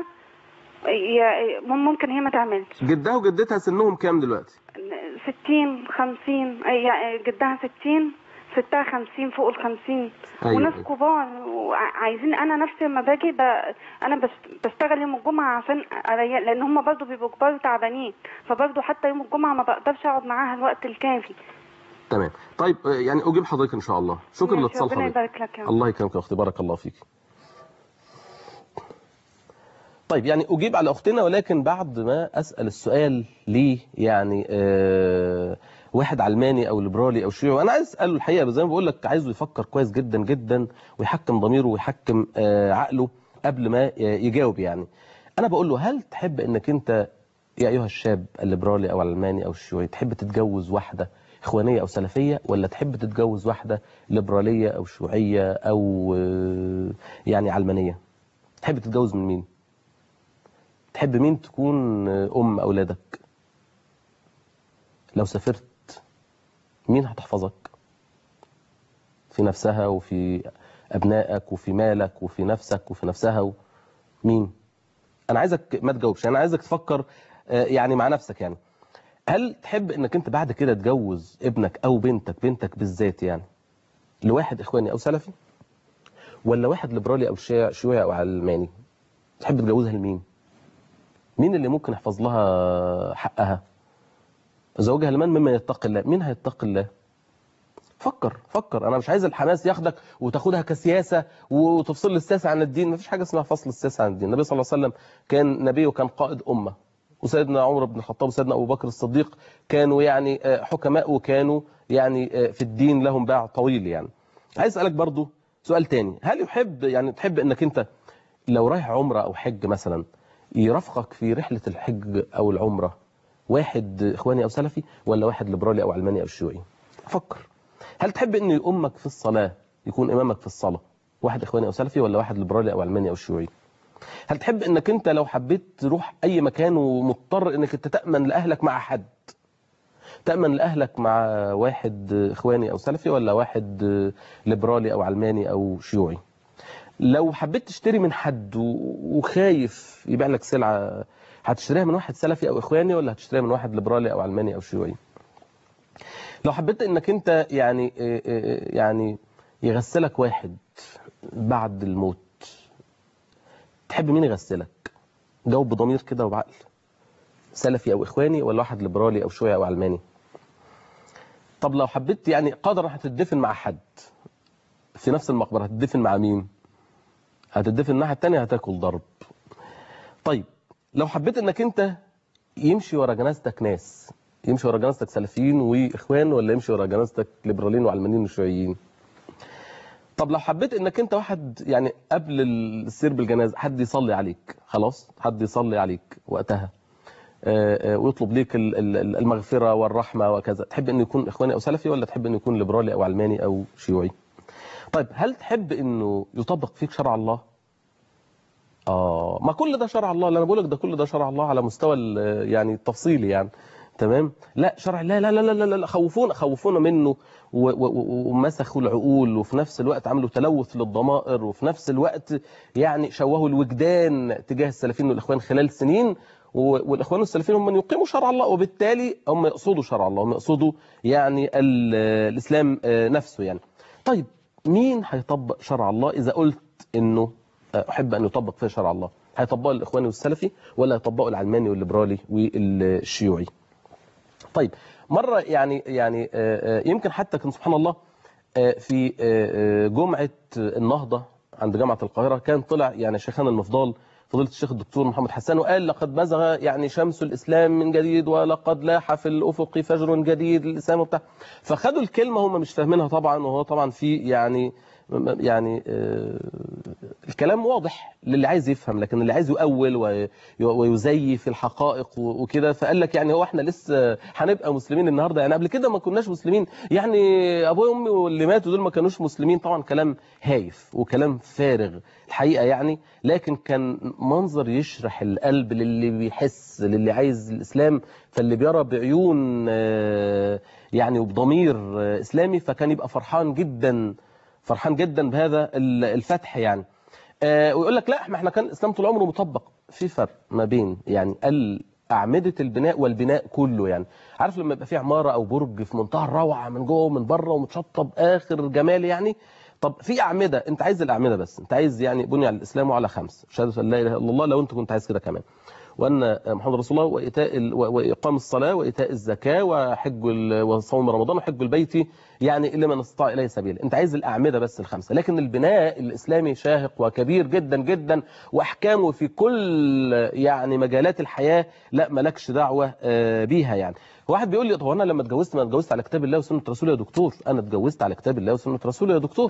هي- ممكن هي ما تعملش جدها وجدتها سنهم كام دلوقتي ستين خمسين أي- جدها ستين ستها خمسين فوق الخمسين أيوة، وناس أيوة. كبار وعايزين انا نفسي لما باجي ب... انا بس- بشتغل يوم الجمعه عشان أريح لان هم برضو بيبقوا كبار وتعبانين فبرضو حتى يوم الجمعه ما بقدرش اقعد معاها الوقت الكافي تمام طيب آه، يعني اجيب حضرتك ان شاء الله شكرا ماشي، لاتصال ربنا حضرتك يبارك لك يا رب. الله يكرمك يا اختي بارك الله فيك طيب يعني اجيب على اختنا ولكن بعد ما اسال السؤال ليه يعني آه واحد علماني او ليبرالي او شيوعي انا عايز اساله الحقيقه زي ما بقول لك عايزه يفكر كويس جدا جدا ويحكم ضميره ويحكم آه عقله قبل ما يجاوب يعني انا بقول له هل تحب انك انت يا ايها الشاب الليبرالي او العلماني او الشيوعي تحب تتجوز واحده اخوانيه او سلفيه ولا تحب تتجوز واحده ليبراليه او شيوعيه او آه، يعني علمانيه تحب تتجوز من مين تحب مين تكون آه، ام اولادك لو سافرت مين هتحفظك في نفسها وفي ابنائك وفي مالك وفي نفسك وفي نفسها و... مين انا عايزك ما تجاوبش انا عايزك تفكر آه، يعني مع نفسك يعني هل تحب انك انت بعد كده تجوز ابنك او بنتك بنتك بالذات يعني لواحد اخواني او سلفي ولا واحد ليبرالي او شيع- شيوعي او علماني تحب تجوزها لمين مين اللي ممكن يحفظ لها حقها زوجها لمن مما يتقي الله مين هيتقي الله فكر فكر انا مش عايز الحماس ياخدك وتاخدها كسياسه وتفصل السياسه عن الدين مفيش حاجه اسمها فصل السياسه عن الدين النبي صلى الله عليه وسلم كان نبي وكان قائد امه وسيدنا عمر بن الخطاب وسيدنا ابو بكر الصديق كانوا يعني آه، حكماء وكانوا يعني آه، في الدين لهم باع طويل يعني عايز اسالك برضو سؤال تاني هل يحب يعني تحب انك انت لو رايح عمره او حج مثلا يرافقك في رحله الحج او العمره واحد اخواني او سلفي ولا واحد ليبرالي او علماني او شيوعي فكر هل تحب ان يؤمك في الصلاه يكون امامك في الصلاه واحد اخواني او سلفي ولا واحد ليبرالي او علماني او شيوعي هل تحب انك انت لو حبيت تروح اي مكان ومضطر انك انت تامن لاهلك مع حد تأمن لأهلك مع واحد إخواني أو سلفي ولا واحد ليبرالي أو علماني أو شيوعي لو حبيت تشتري من حد و- وخايف يبيع لك سلعة هتشتريها من واحد سلفي أو إخواني ولا هتشتريها من واحد ليبرالي أو علماني أو شيوعي لو حبيت انك انت يعني آه، آه، يعني يغسلك واحد بعد الموت تحب مين يغسلك جاوب بضمير كده وبعقل سلفي او اخواني ولا واحد ليبرالي او شيوعي او علماني طب لو حبيت يعني قدرا هتدفن مع حد في نفس المقبره هتدفن مع مين هتدفن الناحيه التانية هتاكل ضرب طيب لو حبيت انك انت يمشي ورا جنازتك ناس يمشي ورا جنازتك سلفيين واخوان ولا يمشي ورا جنازتك ليبراليين وعلمانيين وشيوعيين طب لو حبيت انك انت واحد يعني قبل السير بالجنازه حد يصلي عليك خلاص حد يصلي عليك وقتها آه، آه، ويطلب ليك ال- ال- المغفره والرحمه وكذا تحب انه يكون اخواني او سلفي ولا تحب انه يكون ليبرالي او علماني او شيوعي طيب هل تحب انه يطبق فيك شرع الله اه ما كل ده شرع الله اللي انا بقول لك ده كل ده شرع الله على مستوى ال- يعني التفصيلي يعني تمام لا شرع لا لا لا لا لا, لا خوفونا خوفونا منه و- و- و- ومسخوا العقول وفي نفس الوقت عملوا تلوث للضمائر وفي نفس الوقت يعني شوهوا الوجدان تجاه السلفيين والاخوان خلال سنين و- والاخوان والسلفيين هم من يقيموا شرع الله وبالتالي هم يقصدوا شرع الله هم يقصدوا يعني ال- الاسلام آه، نفسه يعني طيب مين هيطبق شرع الله اذا قلت انه احب ان يطبق فيها شرع الله هيطبقه الاخواني والسلفي ولا هيطبقه العلماني والليبرالي والشيوعي طيب مره يعني يعني آه، آه، يمكن حتى كان سبحان الله آه، في آه، آه، جمعه النهضه عند جامعه القاهره كان طلع يعني شيخنا المفضال فضيله الشيخ الدكتور محمد حسان وقال لقد بزغ يعني شمس الاسلام من جديد ولقد لاح في الافق فجر جديد للاسلام وبتاع فخدوا الكلمه هم مش فاهمينها طبعا وهو طبعا في يعني يعني آه، الكلام واضح للي عايز يفهم لكن اللي عايز يؤول وي- ويزيف الحقائق و- وكده فقال لك يعني هو احنا لسه هنبقى مسلمين النهارده يعني قبل كده ما كناش مسلمين يعني ابويا وامي واللي ماتوا دول ما كانوش مسلمين طبعا كلام هايف وكلام فارغ الحقيقه يعني لكن كان منظر يشرح القلب للي بيحس للي عايز الاسلام فاللي بيرى بعيون آه، يعني وبضمير آه، اسلامي فكان يبقى فرحان جدا فرحان جدا بهذا ال- الفتح يعني آه، ويقول لك لا ما احنا كان الاسلام طول عمره مطبق في فرق ما بين يعني ال- أعمدة البناء والبناء كله يعني عارف لما يبقى في عمارة أو برج في منتهى الروعة من جوه ومن بره ومتشطب آخر جمال يعني طب في أعمدة أنت عايز الأعمدة بس أنت عايز يعني بني على الإسلام وعلى خمس شهادة أن لا إله إلا الله لو أنت كنت عايز كده كمان وأن محمد رسول الله وإيتاء ال- و- وإقام الصلاة وإيتاء الزكاة وحج ال- وصوم رمضان وحج البيت يعني إلا من استطاع إليه سبيلا أنت عايز الأعمدة بس الخمسة لكن البناء الإسلامي شاهق وكبير جدا جدا وأحكامه في كل يعني مجالات الحياة لا مالكش دعوة آه، بيها يعني واحد بيقول لي طب انا لما اتجوزت ما اتجوزت على كتاب الله وسنه رسوله يا دكتور انا اتجوزت على كتاب الله وسنه رسوله يا دكتور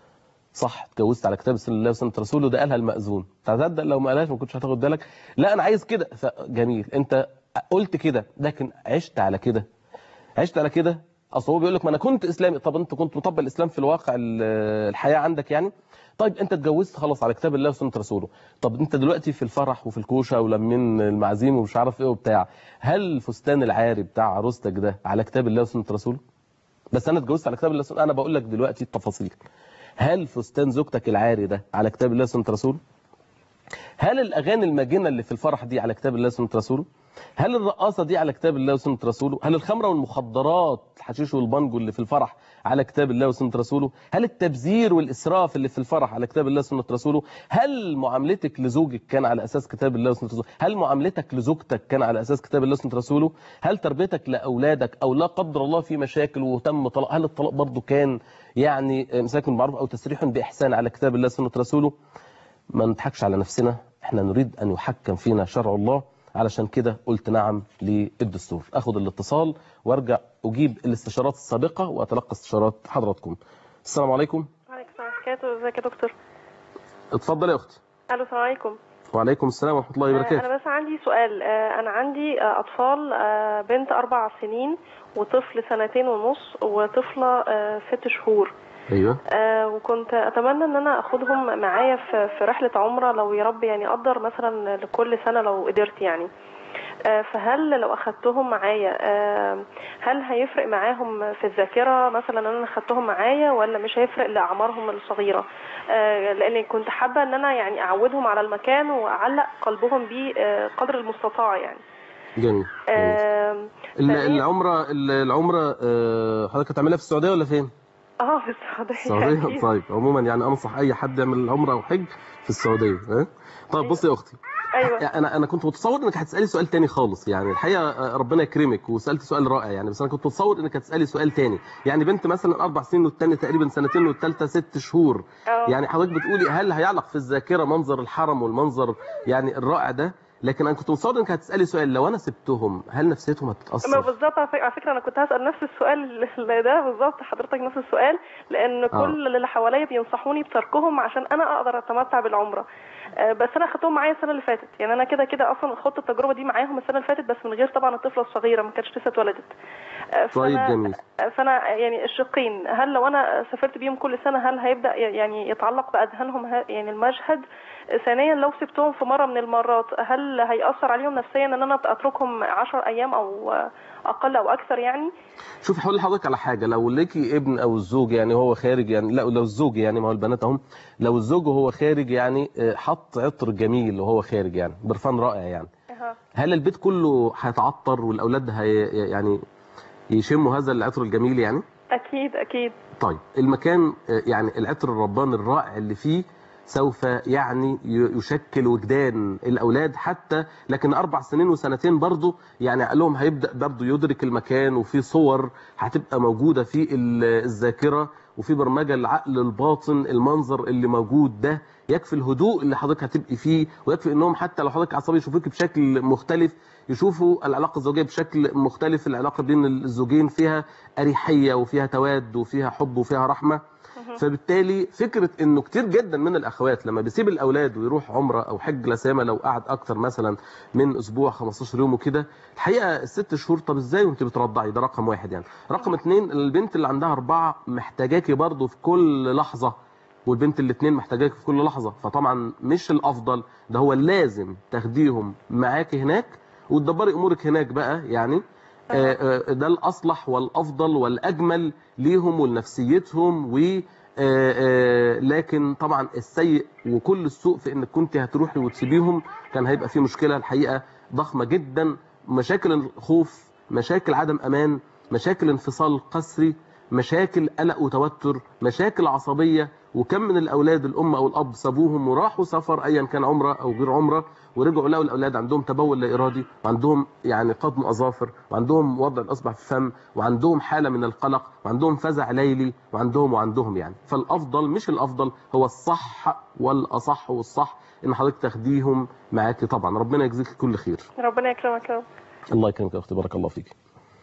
صح اتجوزت على كتاب الله وسنه رسوله ده قالها المأذون تصدق لو ما قالهاش ما كنتش هتاخد بالك لا انا عايز كده فجميل انت قلت كده لكن عشت على كده عشت على كده اصل هو بيقول لك ما انا كنت اسلامي طب انت كنت مطبق الاسلام في الواقع ال- الحياه عندك يعني طيب انت اتجوزت خلاص على كتاب الله وسنه رسوله طب انت دلوقتي في الفرح وفي الكوشه ولمين المعازيم ومش عارف ايه وبتاع هل فستان العاري بتاع عروستك ده على كتاب الله وسنه رسوله بس انا اتجوزت على كتاب الله وسنة انا بقول لك دلوقتي التفاصيل هل فستان زوجتك العاري ده على كتاب الله وسنه رسوله هل الاغاني الماجنه اللي في الفرح دي على كتاب الله وسنه رسوله هل الرقاصه دي على كتاب الله وسنه رسوله هل الخمره والمخدرات الحشيش والبانجو اللي في الفرح على كتاب الله وسنه رسوله هل التبذير والاسراف اللي في الفرح على كتاب الله وسنه رسوله هل معاملتك لزوجك كان على اساس كتاب الله وسنه رسوله هل معاملتك لزوجتك كان على اساس كتاب الله وسنه رسوله هل تربيتك لاولادك او لا قدر الله في مشاكل وتم طلاق هل الطلاق برضه كان يعني امساك بالمعروف او تسريح باحسان على كتاب الله وسنه رسوله ما نضحكش على نفسنا احنا نريد ان يحكم فينا شرع الله علشان كده قلت نعم للدستور اخد الاتصال وارجع اجيب الاستشارات السابقه واتلقى استشارات حضراتكم السلام عليكم وعليكم السلام ورحمة الله ازيك يا دكتور اتفضل يا اختي الو السلام عليكم وعليكم السلام ورحمه الله آه، وبركاته انا بس عندي سؤال آه، انا عندي آه، اطفال آه، بنت اربع سنين وطفل سنتين ونص وطفله آه، ست شهور ايوه آه، وكنت اتمنى ان انا اخدهم معايا في في رحله عمره لو يا رب يعني اقدر مثلا لكل سنه لو قدرت يعني آه، فهل لو اخدتهم معايا آه، هل هيفرق معاهم في الذاكره مثلا ان انا اخدتهم معايا ولا مش هيفرق لاعمارهم الصغيره آه، لان كنت حابه ان انا يعني اعودهم على المكان واعلق قلبهم بيه آه، قدر المستطاع يعني جميل آم، ال- ثانياً- العمره ال- العمره آه، حضرتك هتعملها في السعوديه ولا فين؟ اه في السعوديه السعوديه أكيد. طيب عموما يعني انصح اي حد يعمل عمره او حج في السعوديه ها طيب بصي يا اختي ايوه انا انا كنت متصور انك هتسالي سؤال تاني خالص يعني الحقيقه آه، ربنا يكرمك وسالت سؤال رائع يعني بس انا كنت متصور انك هتسالي سؤال تاني يعني بنت مثلا اربع سنين والتانية تقريبا سنتين والثالثه ست شهور اه. يعني حضرتك بتقولي هل هيعلق في الذاكره منظر الحرم والمنظر يعني الرائع ده لكن انا كنت متصور انك هتسالي سؤال لو انا سبتهم هل نفسيتهم ما هتتاثر بالظبط على فكرة- على فكره انا كنت هسال نفس السؤال اللي ده بالظبط حضرتك نفس السؤال لان كل اللي حواليا بينصحوني بتركهم عشان انا اقدر اتمتع بالعمره آه، بس انا خدتهم معايا السنه اللي فاتت يعني انا كده كده اصلا خدت التجربه دي معاهم السنه اللي فاتت بس من غير طبعا الطفله الصغيره ما كانتش لسه اتولدت آه، طيب فأنا- جميل فانا يعني الشقين هل لو انا سافرت بيهم كل سنه هل هيبدا يعني يتعلق باذهانهم ه- يعني المشهد ثانيا لو سبتهم في مره من المرات هل هياثر عليهم نفسيا ان انا اتركهم 10 ايام او اقل او اكثر يعني شوف هقول لحضرتك على حاجه لو ليكي ابن او الزوج يعني هو خارج يعني لا لو الزوج يعني ما هو البنات اهم لو الزوج وهو خارج يعني آه، حط عطر جميل وهو خارج يعني برفان رائع يعني أها. هل البيت كله هيتعطر والاولاد هي يعني يشموا هذا العطر الجميل يعني اكيد اكيد طيب المكان آه، يعني العطر الرباني الرائع اللي فيه سوف يعني ي- يشكل وجدان الاولاد حتى لكن اربع سنين وسنتين برضه يعني عقلهم هيبدا برضه يدرك المكان وفي صور هتبقى موجوده في ال- الذاكره وفي برمجه العقل الباطن المنظر اللي موجود ده يكفي الهدوء اللي حضرتك هتبقي فيه ويكفي انهم حتى لو حضرتك عصبي يشوفوك بشكل مختلف يشوفوا العلاقه الزوجيه بشكل مختلف العلاقه بين الزوجين فيها اريحيه وفيها تواد وفيها حب وفيها رحمه فبالتالي فكره انه كتير جدا من الاخوات لما بيسيب الاولاد ويروح عمره او حج لا سيما لو قعد اكتر مثلا من اسبوع 15 يوم وكده الحقيقه الست شهور طب ازاي وانت بترضعي ده رقم واحد يعني رقم اتنين البنت اللي عندها اربعه محتاجاكي برضه في كل لحظه والبنت الاثنين محتاجاك في كل لحظه فطبعا مش الافضل ده هو اللازم تاخديهم معاكي هناك وتدبري امورك هناك بقى يعني آه، آه، ده الاصلح والافضل والاجمل ليهم ولنفسيتهم و آه، آه، لكن طبعا السيء وكل السوء في انك كنت هتروحي وتسيبيهم كان هيبقى فيه مشكله الحقيقه ضخمه جدا مشاكل الخوف مشاكل عدم امان مشاكل انفصال قسري مشاكل قلق وتوتر مشاكل عصبيه وكم من الاولاد الام او الاب سابوهم وراحوا سفر ايا كان عمره او غير عمره ورجعوا لقوا الاولاد عندهم تبول لا ارادي وعندهم يعني قضم اظافر وعندهم وضع الاصبع في الفم وعندهم حاله من القلق وعندهم فزع ليلي وعندهم وعندهم يعني فالافضل مش الافضل هو الصح والاصح والصح ان حضرتك تاخديهم معاكي طبعا ربنا يجزيك كل خير ربنا يكرمك يا رب الله يكرمك يا اختي بارك الله فيك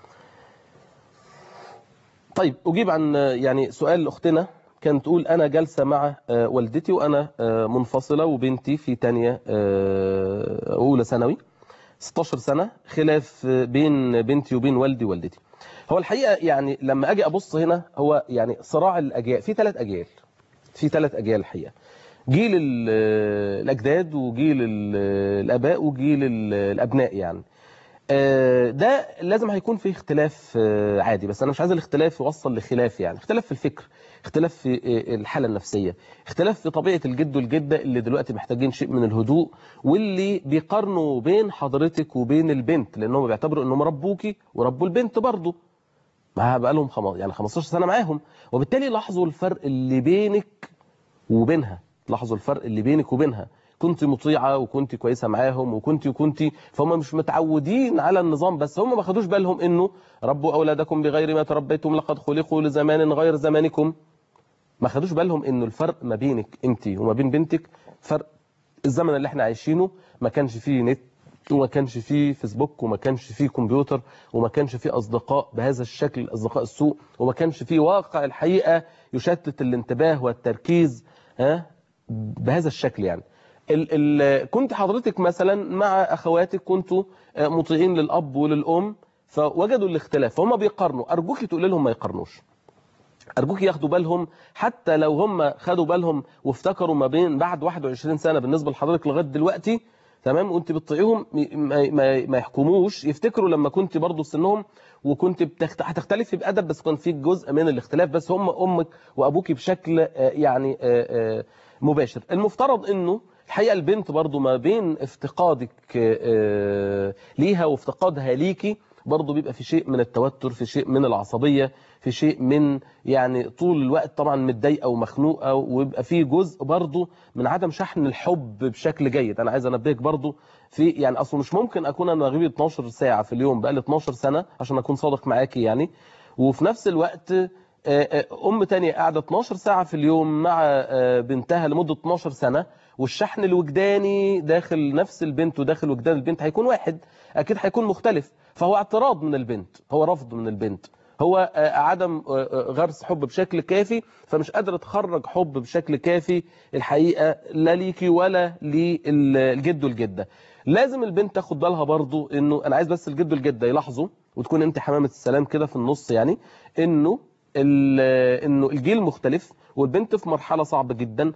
طيب اجيب عن آه، يعني سؤال اختنا كانت تقول انا جالسه مع آه، والدتي وانا آه، منفصله وبنتي في تانية آه، اولى ثانوي 16 سنه خلاف آه، بين بنتي وبين والدي ووالدتي هو الحقيقه يعني لما اجي ابص هنا هو يعني صراع الاجيال في ثلاث اجيال في ثلاث اجيال الحقيقه جيل ال- الاجداد وجيل ال- الاباء وجيل ال- الابناء يعني آه، ده لازم هيكون فيه اختلاف آه، عادي بس انا مش عايز الاختلاف يوصل لخلاف يعني اختلاف في الفكر اختلاف في آه، الحاله النفسيه اختلاف في طبيعه الجد والجده اللي دلوقتي محتاجين شيء من الهدوء واللي بيقارنوا بين حضرتك وبين البنت لانهم بيعتبروا انهم ربوكي وربوا البنت برضه ما بقى لهم خم... يعني 15 سنه معاهم وبالتالي لاحظوا الفرق اللي بينك وبينها لاحظوا الفرق اللي بينك وبينها كنت مطيعه وكنت كويسه معاهم وكنت وكنت فهم مش متعودين على النظام بس هم ما خدوش بالهم انه ربوا اولادكم بغير ما تربيتم لقد خلقوا لزمان غير زمانكم ما خدوش بالهم انه الفرق ما بينك انت وما بين بنتك فرق الزمن اللي احنا عايشينه ما كانش فيه نت وما كانش فيه فيسبوك وما كانش فيه كمبيوتر وما كانش فيه اصدقاء بهذا الشكل اصدقاء السوء وما كانش فيه واقع الحقيقه يشتت الانتباه والتركيز ها بهذا الشكل يعني ال ال كنت حضرتك مثلا مع اخواتك كنتوا آه، مطيعين للاب وللام فوجدوا الاختلاف فهم بيقارنوا ارجوك تقول لهم ما يقارنوش ارجوك ياخدوا بالهم حتى لو هم خدوا بالهم وافتكروا ما بين بعد 21 سنه بالنسبه لحضرتك لغايه دلوقتي تمام وانت بتطيعيهم م- ما, ما, ما يحكموش يفتكروا لما كنت برضو في سنهم وكنت بتخت... هتختلفي بادب بس كان في جزء من الاختلاف بس هم امك وابوك بشكل آه، يعني آه، آه، مباشر المفترض انه الحقيقه البنت برضو ما بين افتقادك آه، ليها وافتقادها ليكي برضو بيبقى في شيء من التوتر في شيء من العصبيه في شيء من يعني طول الوقت طبعا متضايقه ومخنوقه ويبقى في جزء برضو من عدم شحن الحب بشكل جيد انا عايز انبهك برضو في يعني اصلا مش ممكن اكون انا غيبي 12 ساعه في اليوم بقى لي 12 سنه عشان اكون صادق معاكي يعني وفي نفس الوقت آه، آه، ام تانية قاعده 12 ساعه في اليوم مع آه، بنتها لمده 12 سنه والشحن الوجداني داخل نفس البنت وداخل وجدان البنت هيكون واحد اكيد هيكون مختلف فهو اعتراض من البنت هو رفض من البنت هو آه، عدم آه، آه، غرس حب بشكل كافي فمش قادره تخرج حب بشكل كافي الحقيقه لا ليكي ولا للجد والجده لازم البنت تاخد بالها برضو انه انا عايز بس الجد والجده يلاحظوا وتكون انت حمامه السلام كده في النص يعني انه ال- انه الجيل مختلف والبنت في مرحله صعبه جدا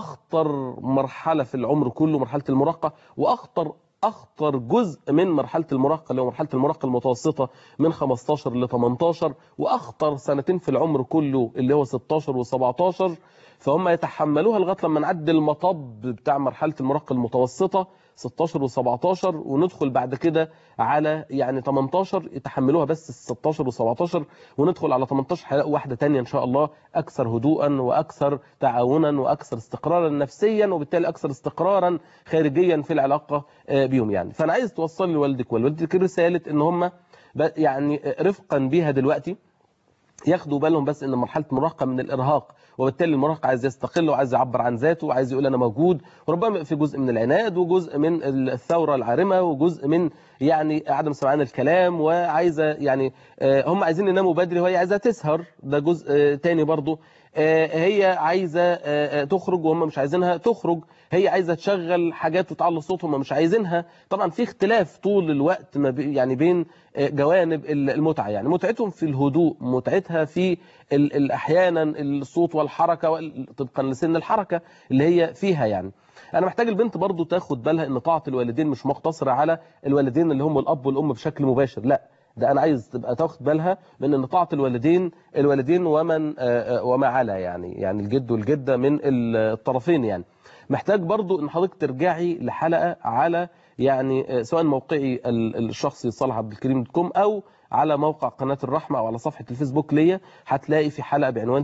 اخطر مرحله في العمر كله مرحله المراهقه واخطر اخطر جزء من مرحله المراهقه اللي هو مرحله المراهقه المتوسطه من 15 ل 18 واخطر سنتين في العمر كله اللي هو 16 و17 فهم يتحملوها لغايه لما نعدي المطب بتاع مرحله المراهقه المتوسطه 16 و17 وندخل بعد كده على يعني 18 يتحملوها بس ال 16 و17 وندخل على 18 هيلاقوا واحده تانية ان شاء الله اكثر هدوءا واكثر تعاونا واكثر استقرارا نفسيا وبالتالي اكثر استقرارا خارجيا في العلاقه آه، بيهم يعني فانا عايز توصلي لوالدك ووالدتك رساله ان هم ب- يعني آه، رفقا بيها دلوقتي ياخدوا بالهم بس ان مرحله مراهقه من الارهاق وبالتالي المراهق عايز يستقل وعايز يعبر عن ذاته وعايز يقول انا موجود وربما في جزء من العناد وجزء من الثوره العارمه وجزء من يعني عدم سمعان الكلام وعايزه يعني آه، هم عايزين يناموا بدري وهي عايزه تسهر ده جزء آه، تاني برضه آه، هي عايزه آه، آه، تخرج وهم مش عايزينها تخرج هي عايزه تشغل حاجات وتعلي صوت هم مش عايزينها طبعا في اختلاف طول الوقت ما بي يعني بين آه، جوانب ال- المتعه يعني متعتهم في الهدوء متعتها في ال- ال- احيانا الصوت والحركه وال- طبقا لسن الحركه اللي هي فيها يعني انا محتاج البنت برضو تاخد بالها ان طاعه الوالدين مش مقتصره على الوالدين اللي هم الاب والام بشكل مباشر لا ده انا عايز تبقى تاخد بالها من ان طاعه الوالدين الوالدين ومن آه، آه، وما على يعني يعني الجد والجده من ال- الطرفين يعني محتاج برضو ان حضرتك ترجعي لحلقه على يعني آه، سواء موقعي ال- الشخصي صالح عبد الكريم دوت كوم او على موقع قناه الرحمه او على صفحه الفيسبوك ليا هتلاقي في حلقه بعنوان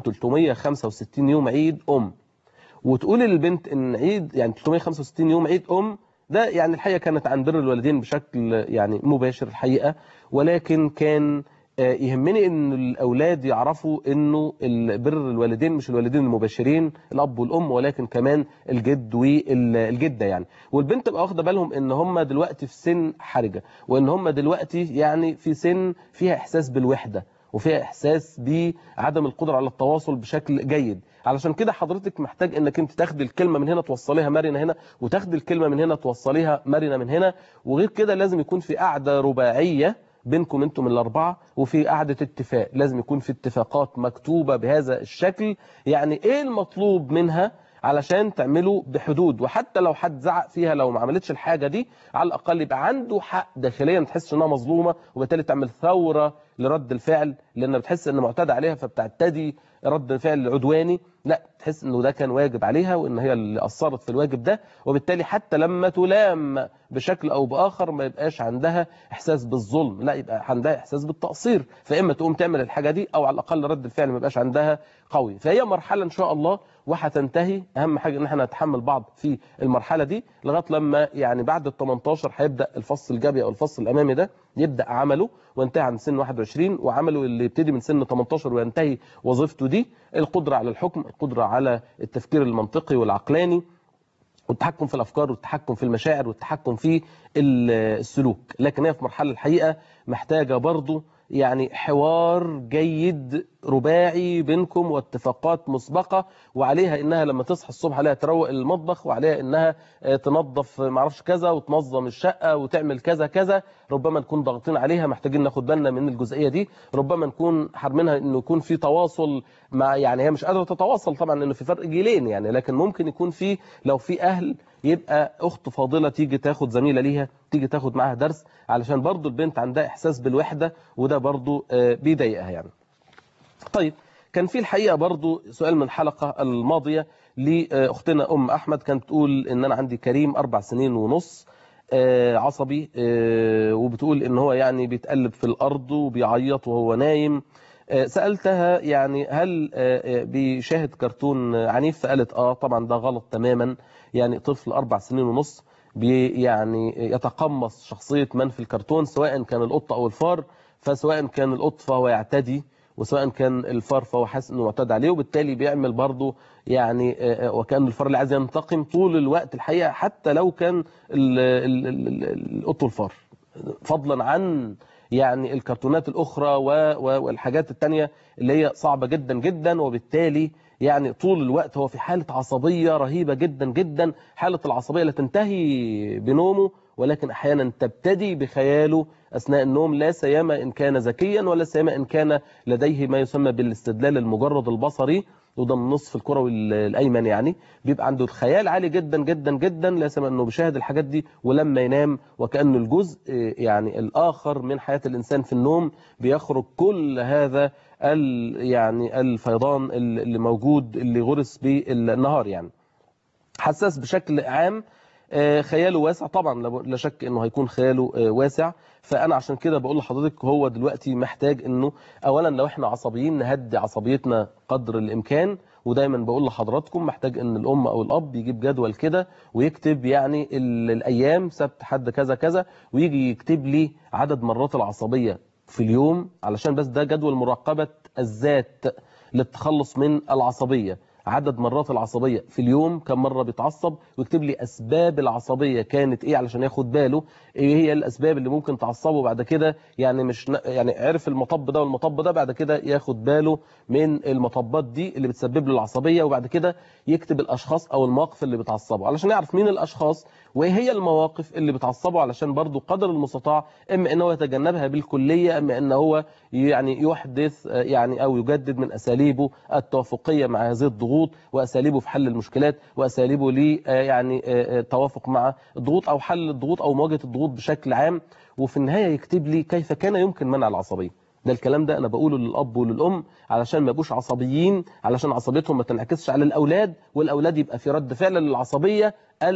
365 يوم عيد ام وتقولي للبنت ان عيد يعني 365 يوم عيد ام ده يعني الحقيقه كانت عن بر الوالدين بشكل يعني مباشر الحقيقه ولكن كان آه، يهمني ان الاولاد يعرفوا انه ال- بر الوالدين مش الوالدين المباشرين الاب والام ولكن كمان الجد والجده يعني والبنت تبقى واخده بالهم ان هم دلوقتي في سن حرجه وان هم دلوقتي يعني في سن فيها احساس بالوحده وفيها احساس بعدم القدره على التواصل بشكل جيد علشان كده حضرتك محتاج انك انت تاخدي الكلمه من هنا توصليها مرنه هنا وتاخدي الكلمه من هنا توصليها مرنه من هنا وغير كده لازم يكون في قاعده رباعيه بينكم انتم الاربعه وفي قاعده اتفاق لازم يكون في اتفاقات مكتوبه بهذا الشكل يعني ايه المطلوب منها علشان تعملوا بحدود وحتى لو حد زعق فيها لو ما عملتش الحاجه دي على الاقل يبقى عنده حق داخليا ما تحسش انها مظلومه وبالتالي تعمل ثوره لرد الفعل لان بتحس ان معتاد عليها فبتعتدي رد فعل عدواني لا تحس انه ده كان واجب عليها وان هي اللي قصرت في الواجب ده وبالتالي حتى لما تلام بشكل او باخر ما يبقاش عندها احساس بالظلم لا يبقى عندها احساس بالتقصير فاما تقوم تعمل الحاجه دي او على الاقل رد الفعل ما يبقاش عندها قوي فهي مرحله ان شاء الله وهتنتهي اهم حاجه ان احنا نتحمل بعض في المرحله دي لغايه لما يعني بعد ال 18 هيبدا الفصل الجبهي او الفصل الامامي ده يبدا عمله وانتهى عند سن 21 وعمله اللي يبتدي من سن 18 وينتهي وظيفته دي القدره على الحكم القدره على التفكير المنطقي والعقلاني والتحكم في الافكار والتحكم في المشاعر والتحكم في ال- السلوك لكن هي في مرحله الحقيقه محتاجه برضو يعني حوار جيد رباعي بينكم واتفاقات مسبقة وعليها انها لما تصحى الصبح عليها تروق المطبخ وعليها انها آه، تنظف معرفش كذا وتنظم الشقة وتعمل كذا كذا ربما نكون ضاغطين عليها محتاجين ناخد بالنا من الجزئية دي ربما نكون حارمينها انه يكون في تواصل مع يعني هي مش قادرة تتواصل طبعا لانه في فرق جيلين يعني لكن ممكن يكون في لو في اهل يبقى اخت فاضلة تيجي تاخد زميلة ليها تيجي تاخد معاها درس علشان برضو البنت عندها احساس بالوحدة وده برضو آه، بيضايقها يعني طيب كان في الحقيقة برضو سؤال من الحلقة الماضية لأختنا أم أحمد كانت تقول إن أنا عندي كريم أربع سنين ونص آه، عصبي آه، وبتقول إن هو يعني بيتقلب في الأرض وبيعيط وهو نايم آه، سألتها يعني هل آه، آه، بيشاهد كرتون عنيف فقالت آه طبعا ده غلط تماما يعني طفل أربع سنين ونص بي يعني يتقمص شخصية من في الكرتون سواء كان القط أو الفار فسواء كان القط فهو يعتدي وسواء كان الفار فهو حاسس انه معتاد عليه وبالتالي بيعمل برضه يعني آه، آه، وكان الفار اللي عايز ينتقم طول الوقت الحقيقه حتى لو كان ال- ال- ال- ال- القط والفار فضلا عن يعني الكرتونات الاخرى و- و- والحاجات التانية اللي هي صعبه جدا جدا وبالتالي يعني طول الوقت هو في حاله عصبيه رهيبه جدا جدا حاله العصبيه لا تنتهي بنومه ولكن احيانا تبتدي بخياله اثناء النوم لا سيما ان كان ذكيا ولا سيما ان كان لديه ما يسمى بالاستدلال المجرد البصري وده من نصف الكروي ال- الايمن يعني بيبقى عنده الخيال عالي جدا جدا جدا لا سيما انه بيشاهد الحاجات دي ولما ينام وكانه الجزء آه، يعني الاخر من حياه الانسان في النوم بيخرج كل هذا ال يعني الفيضان ال- اللي موجود اللي غرس بالنهار يعني حساس بشكل عام آه، خياله واسع طبعا لا- لا شك انه هيكون خياله آه، واسع فانا عشان كده بقول لحضرتك هو دلوقتي محتاج انه اولا لو احنا عصبيين نهدي عصبيتنا قدر الامكان ودايما بقول لحضراتكم محتاج ان الام او الاب يجيب جدول كده ويكتب يعني ال- الايام سبت حد كذا كذا ويجي يكتب لي عدد مرات العصبيه في اليوم علشان بس ده جدول مراقبه الذات للتخلص من العصبيه عدد مرات العصبية في اليوم كم مرة بيتعصب ويكتب لي أسباب العصبية كانت إيه علشان ياخد باله إيه هي الأسباب اللي ممكن تعصبه بعد كده يعني مش ن- يعني عرف المطب ده والمطب ده بعد كده ياخد باله من المطبات دي اللي بتسبب له العصبية وبعد كده يكتب الأشخاص أو المواقف اللي بتعصبه علشان يعرف مين الأشخاص وإيه هي المواقف اللي بتعصبه علشان برضو قدر المستطاع إما إن هو يتجنبها بالكلية إما إن هو يعني يحدث آه، يعني أو يجدد من أساليبه التوافقية مع هذه الضغوط وأساليبه في حل المشكلات وأساليبه ل آه، يعني آه، آه، التوافق مع الضغوط أو حل الضغوط أو مواجهة الضغوط بشكل عام وفي النهاية يكتب لي كيف كان يمكن منع العصبية ده الكلام ده انا بقوله للاب وللام علشان ما يبقوش عصبيين علشان عصبيتهم ما تنعكسش على الاولاد والاولاد يبقى في رد فعل للعصبيه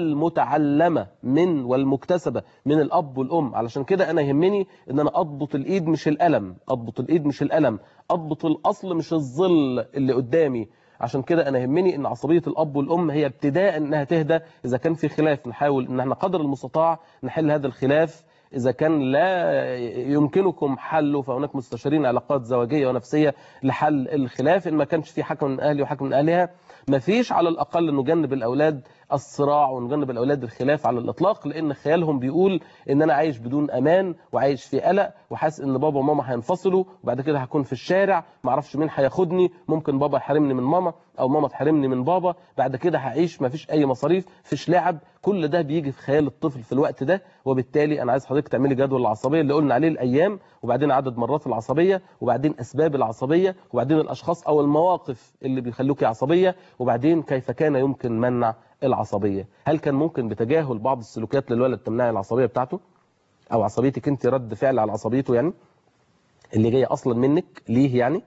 المتعلمه من والمكتسبه من الاب والام علشان كده انا يهمني ان انا اضبط الايد مش الالم اضبط الايد مش الالم اضبط الاصل مش الظل اللي قدامي عشان كده انا يهمني ان عصبيه الاب والام هي ابتداء انها تهدى اذا كان في خلاف نحاول ان احنا قدر المستطاع نحل هذا الخلاف إذا كان لا يمكنكم حله فهناك مستشارين علاقات زواجية ونفسية لحل الخلاف إن ما كانش في حكم من أهلي وحكم من أهلها ما فيش على الأقل نجنب الأولاد الصراع ونجنب الأولاد الخلاف على الإطلاق لأن خيالهم بيقول إن أنا عايش بدون أمان وعايش في قلق وحاسس إن بابا وماما هينفصلوا وبعد كده هكون في الشارع معرفش مين هياخدني ممكن بابا يحرمني من ماما أو ماما تحرمني من بابا بعد كده هعيش ما فيش أي مصاريف فيش لعب كل ده بيجي في خيال الطفل في الوقت ده وبالتالي أنا عايز حضرتك تعملي جدول العصبية اللي قلنا عليه الأيام وبعدين عدد مرات العصبية وبعدين أسباب العصبية وبعدين الأشخاص أو المواقف اللي بيخلوكي عصبية وبعدين كيف كان يمكن منع العصبية هل كان ممكن بتجاهل بعض السلوكيات للولد تمنع العصبية بتاعته أو عصبيتك أنت رد فعل على عصبيته يعني اللي جاية أصلا منك ليه يعني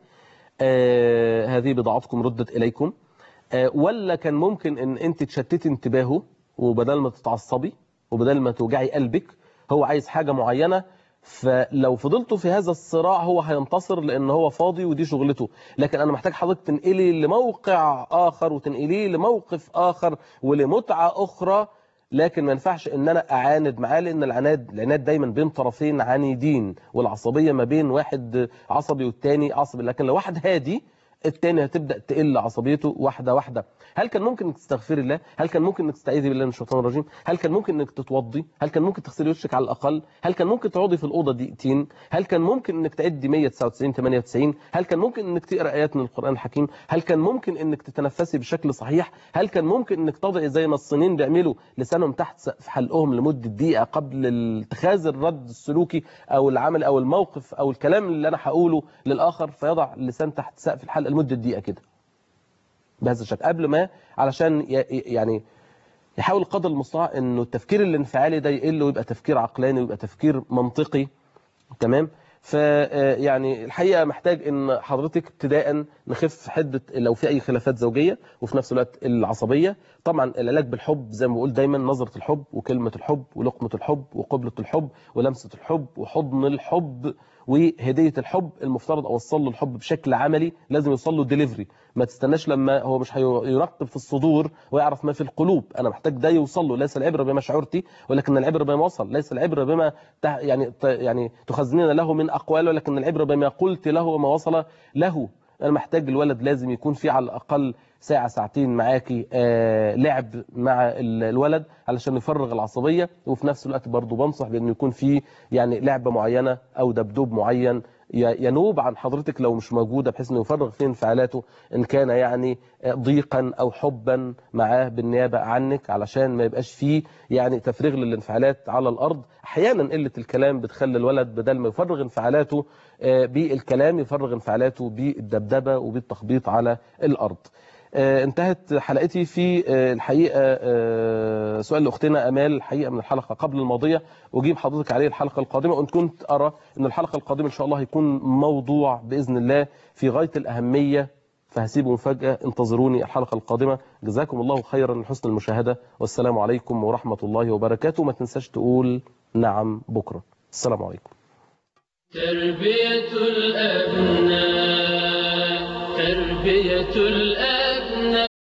آه هذه بضاعتكم ردت إليكم آه ولا كان ممكن أن أنت تشتتي انتباهه وبدل ما تتعصبي وبدل ما توجعي قلبك هو عايز حاجة معينة فلو فضلتوا في هذا الصراع هو هينتصر لان هو فاضي ودي شغلته لكن انا محتاج حضرتك تنقلي لموقع اخر وتنقليه لموقف اخر ولمتعة اخرى لكن ما ينفعش ان انا اعاند معاه لان العناد العناد دايما بين طرفين عنيدين والعصبية ما بين واحد عصبي والتاني عصبي لكن لو واحد هادي التاني هتبدا تقل عصبيته واحده واحده هل كان ممكن انك تستغفري الله هل كان ممكن انك تستعيذي بالله من الشيطان الرجيم هل كان ممكن انك تتوضي هل كان ممكن تغسلي وشك على الاقل هل كان ممكن تقعدي في الاوضه دقيقتين هل كان ممكن انك تعدي 199 98 هل كان ممكن انك تقرا ايات من القران الحكيم هل كان ممكن انك تتنفسي بشكل صحيح هل كان ممكن انك تضعي زي ما الصينيين بيعملوا لسانهم تحت سقف حلقهم لمده دقيقه قبل اتخاذ الرد السلوكي او العمل او الموقف او الكلام اللي انا هقوله للاخر فيضع اللسان تحت سقف الحلقه لمده دقيقه كده بهذا الشكل قبل ما علشان ي- يعني يحاول قدر المستطاع انه التفكير الانفعالي ده يقل ويبقى تفكير عقلاني ويبقى تفكير منطقي تمام ف يعني الحقيقه محتاج ان حضرتك ابتداء نخف حده لو في اي خلافات زوجيه وفي نفس الوقت العصبيه طبعا العلاج بالحب زي ما بقول دايما نظره الحب وكلمه الحب ولقمه الحب وقبله الحب ولمسه الحب وحضن الحب وهديه الحب المفترض اوصل له الحب بشكل عملي لازم يوصل له ديليفري ما تستناش لما هو مش هيرقب في الصدور ويعرف ما في القلوب انا محتاج ده يوصل له ليس العبره بما شعرتي ولكن العبره بما وصل ليس العبره بما ته- يعني ت- يعني تخزنين له من اقوال ولكن العبره بما قلت له وما وصل له انا محتاج الولد لازم يكون في على الاقل ساعه ساعتين معاكي آه لعب مع ال- الولد علشان يفرغ العصبيه وفي نفس الوقت برضه بنصح بانه يكون في يعني لعبه معينه او دبدوب معين ي- ينوب عن حضرتك لو مش موجوده بحيث انه يفرغ فيه انفعالاته ان كان يعني ضيقا او حبا معاه بالنيابه عنك علشان ما يبقاش فيه يعني تفريغ للانفعالات على الارض احيانا قله الكلام بتخلي الولد بدل ما يفرغ انفعالاته آه، بالكلام يفرغ انفعالاته بالدبدبه وبالتخبيط على الارض آه، انتهت حلقتي في آه، الحقيقه آه، سؤال لاختنا امال الحقيقه من الحلقه قبل الماضيه واجيب حضرتك عليه الحلقه القادمه وان كنت ارى ان الحلقه القادمه ان شاء الله هيكون موضوع باذن الله في غايه الاهميه فهسيبه مفاجاه انتظروني الحلقه القادمه جزاكم الله خيرا لحسن المشاهده والسلام عليكم ورحمه الله وبركاته ما تنساش تقول نعم بكره السلام عليكم تربية الأبناء تربية الأبناء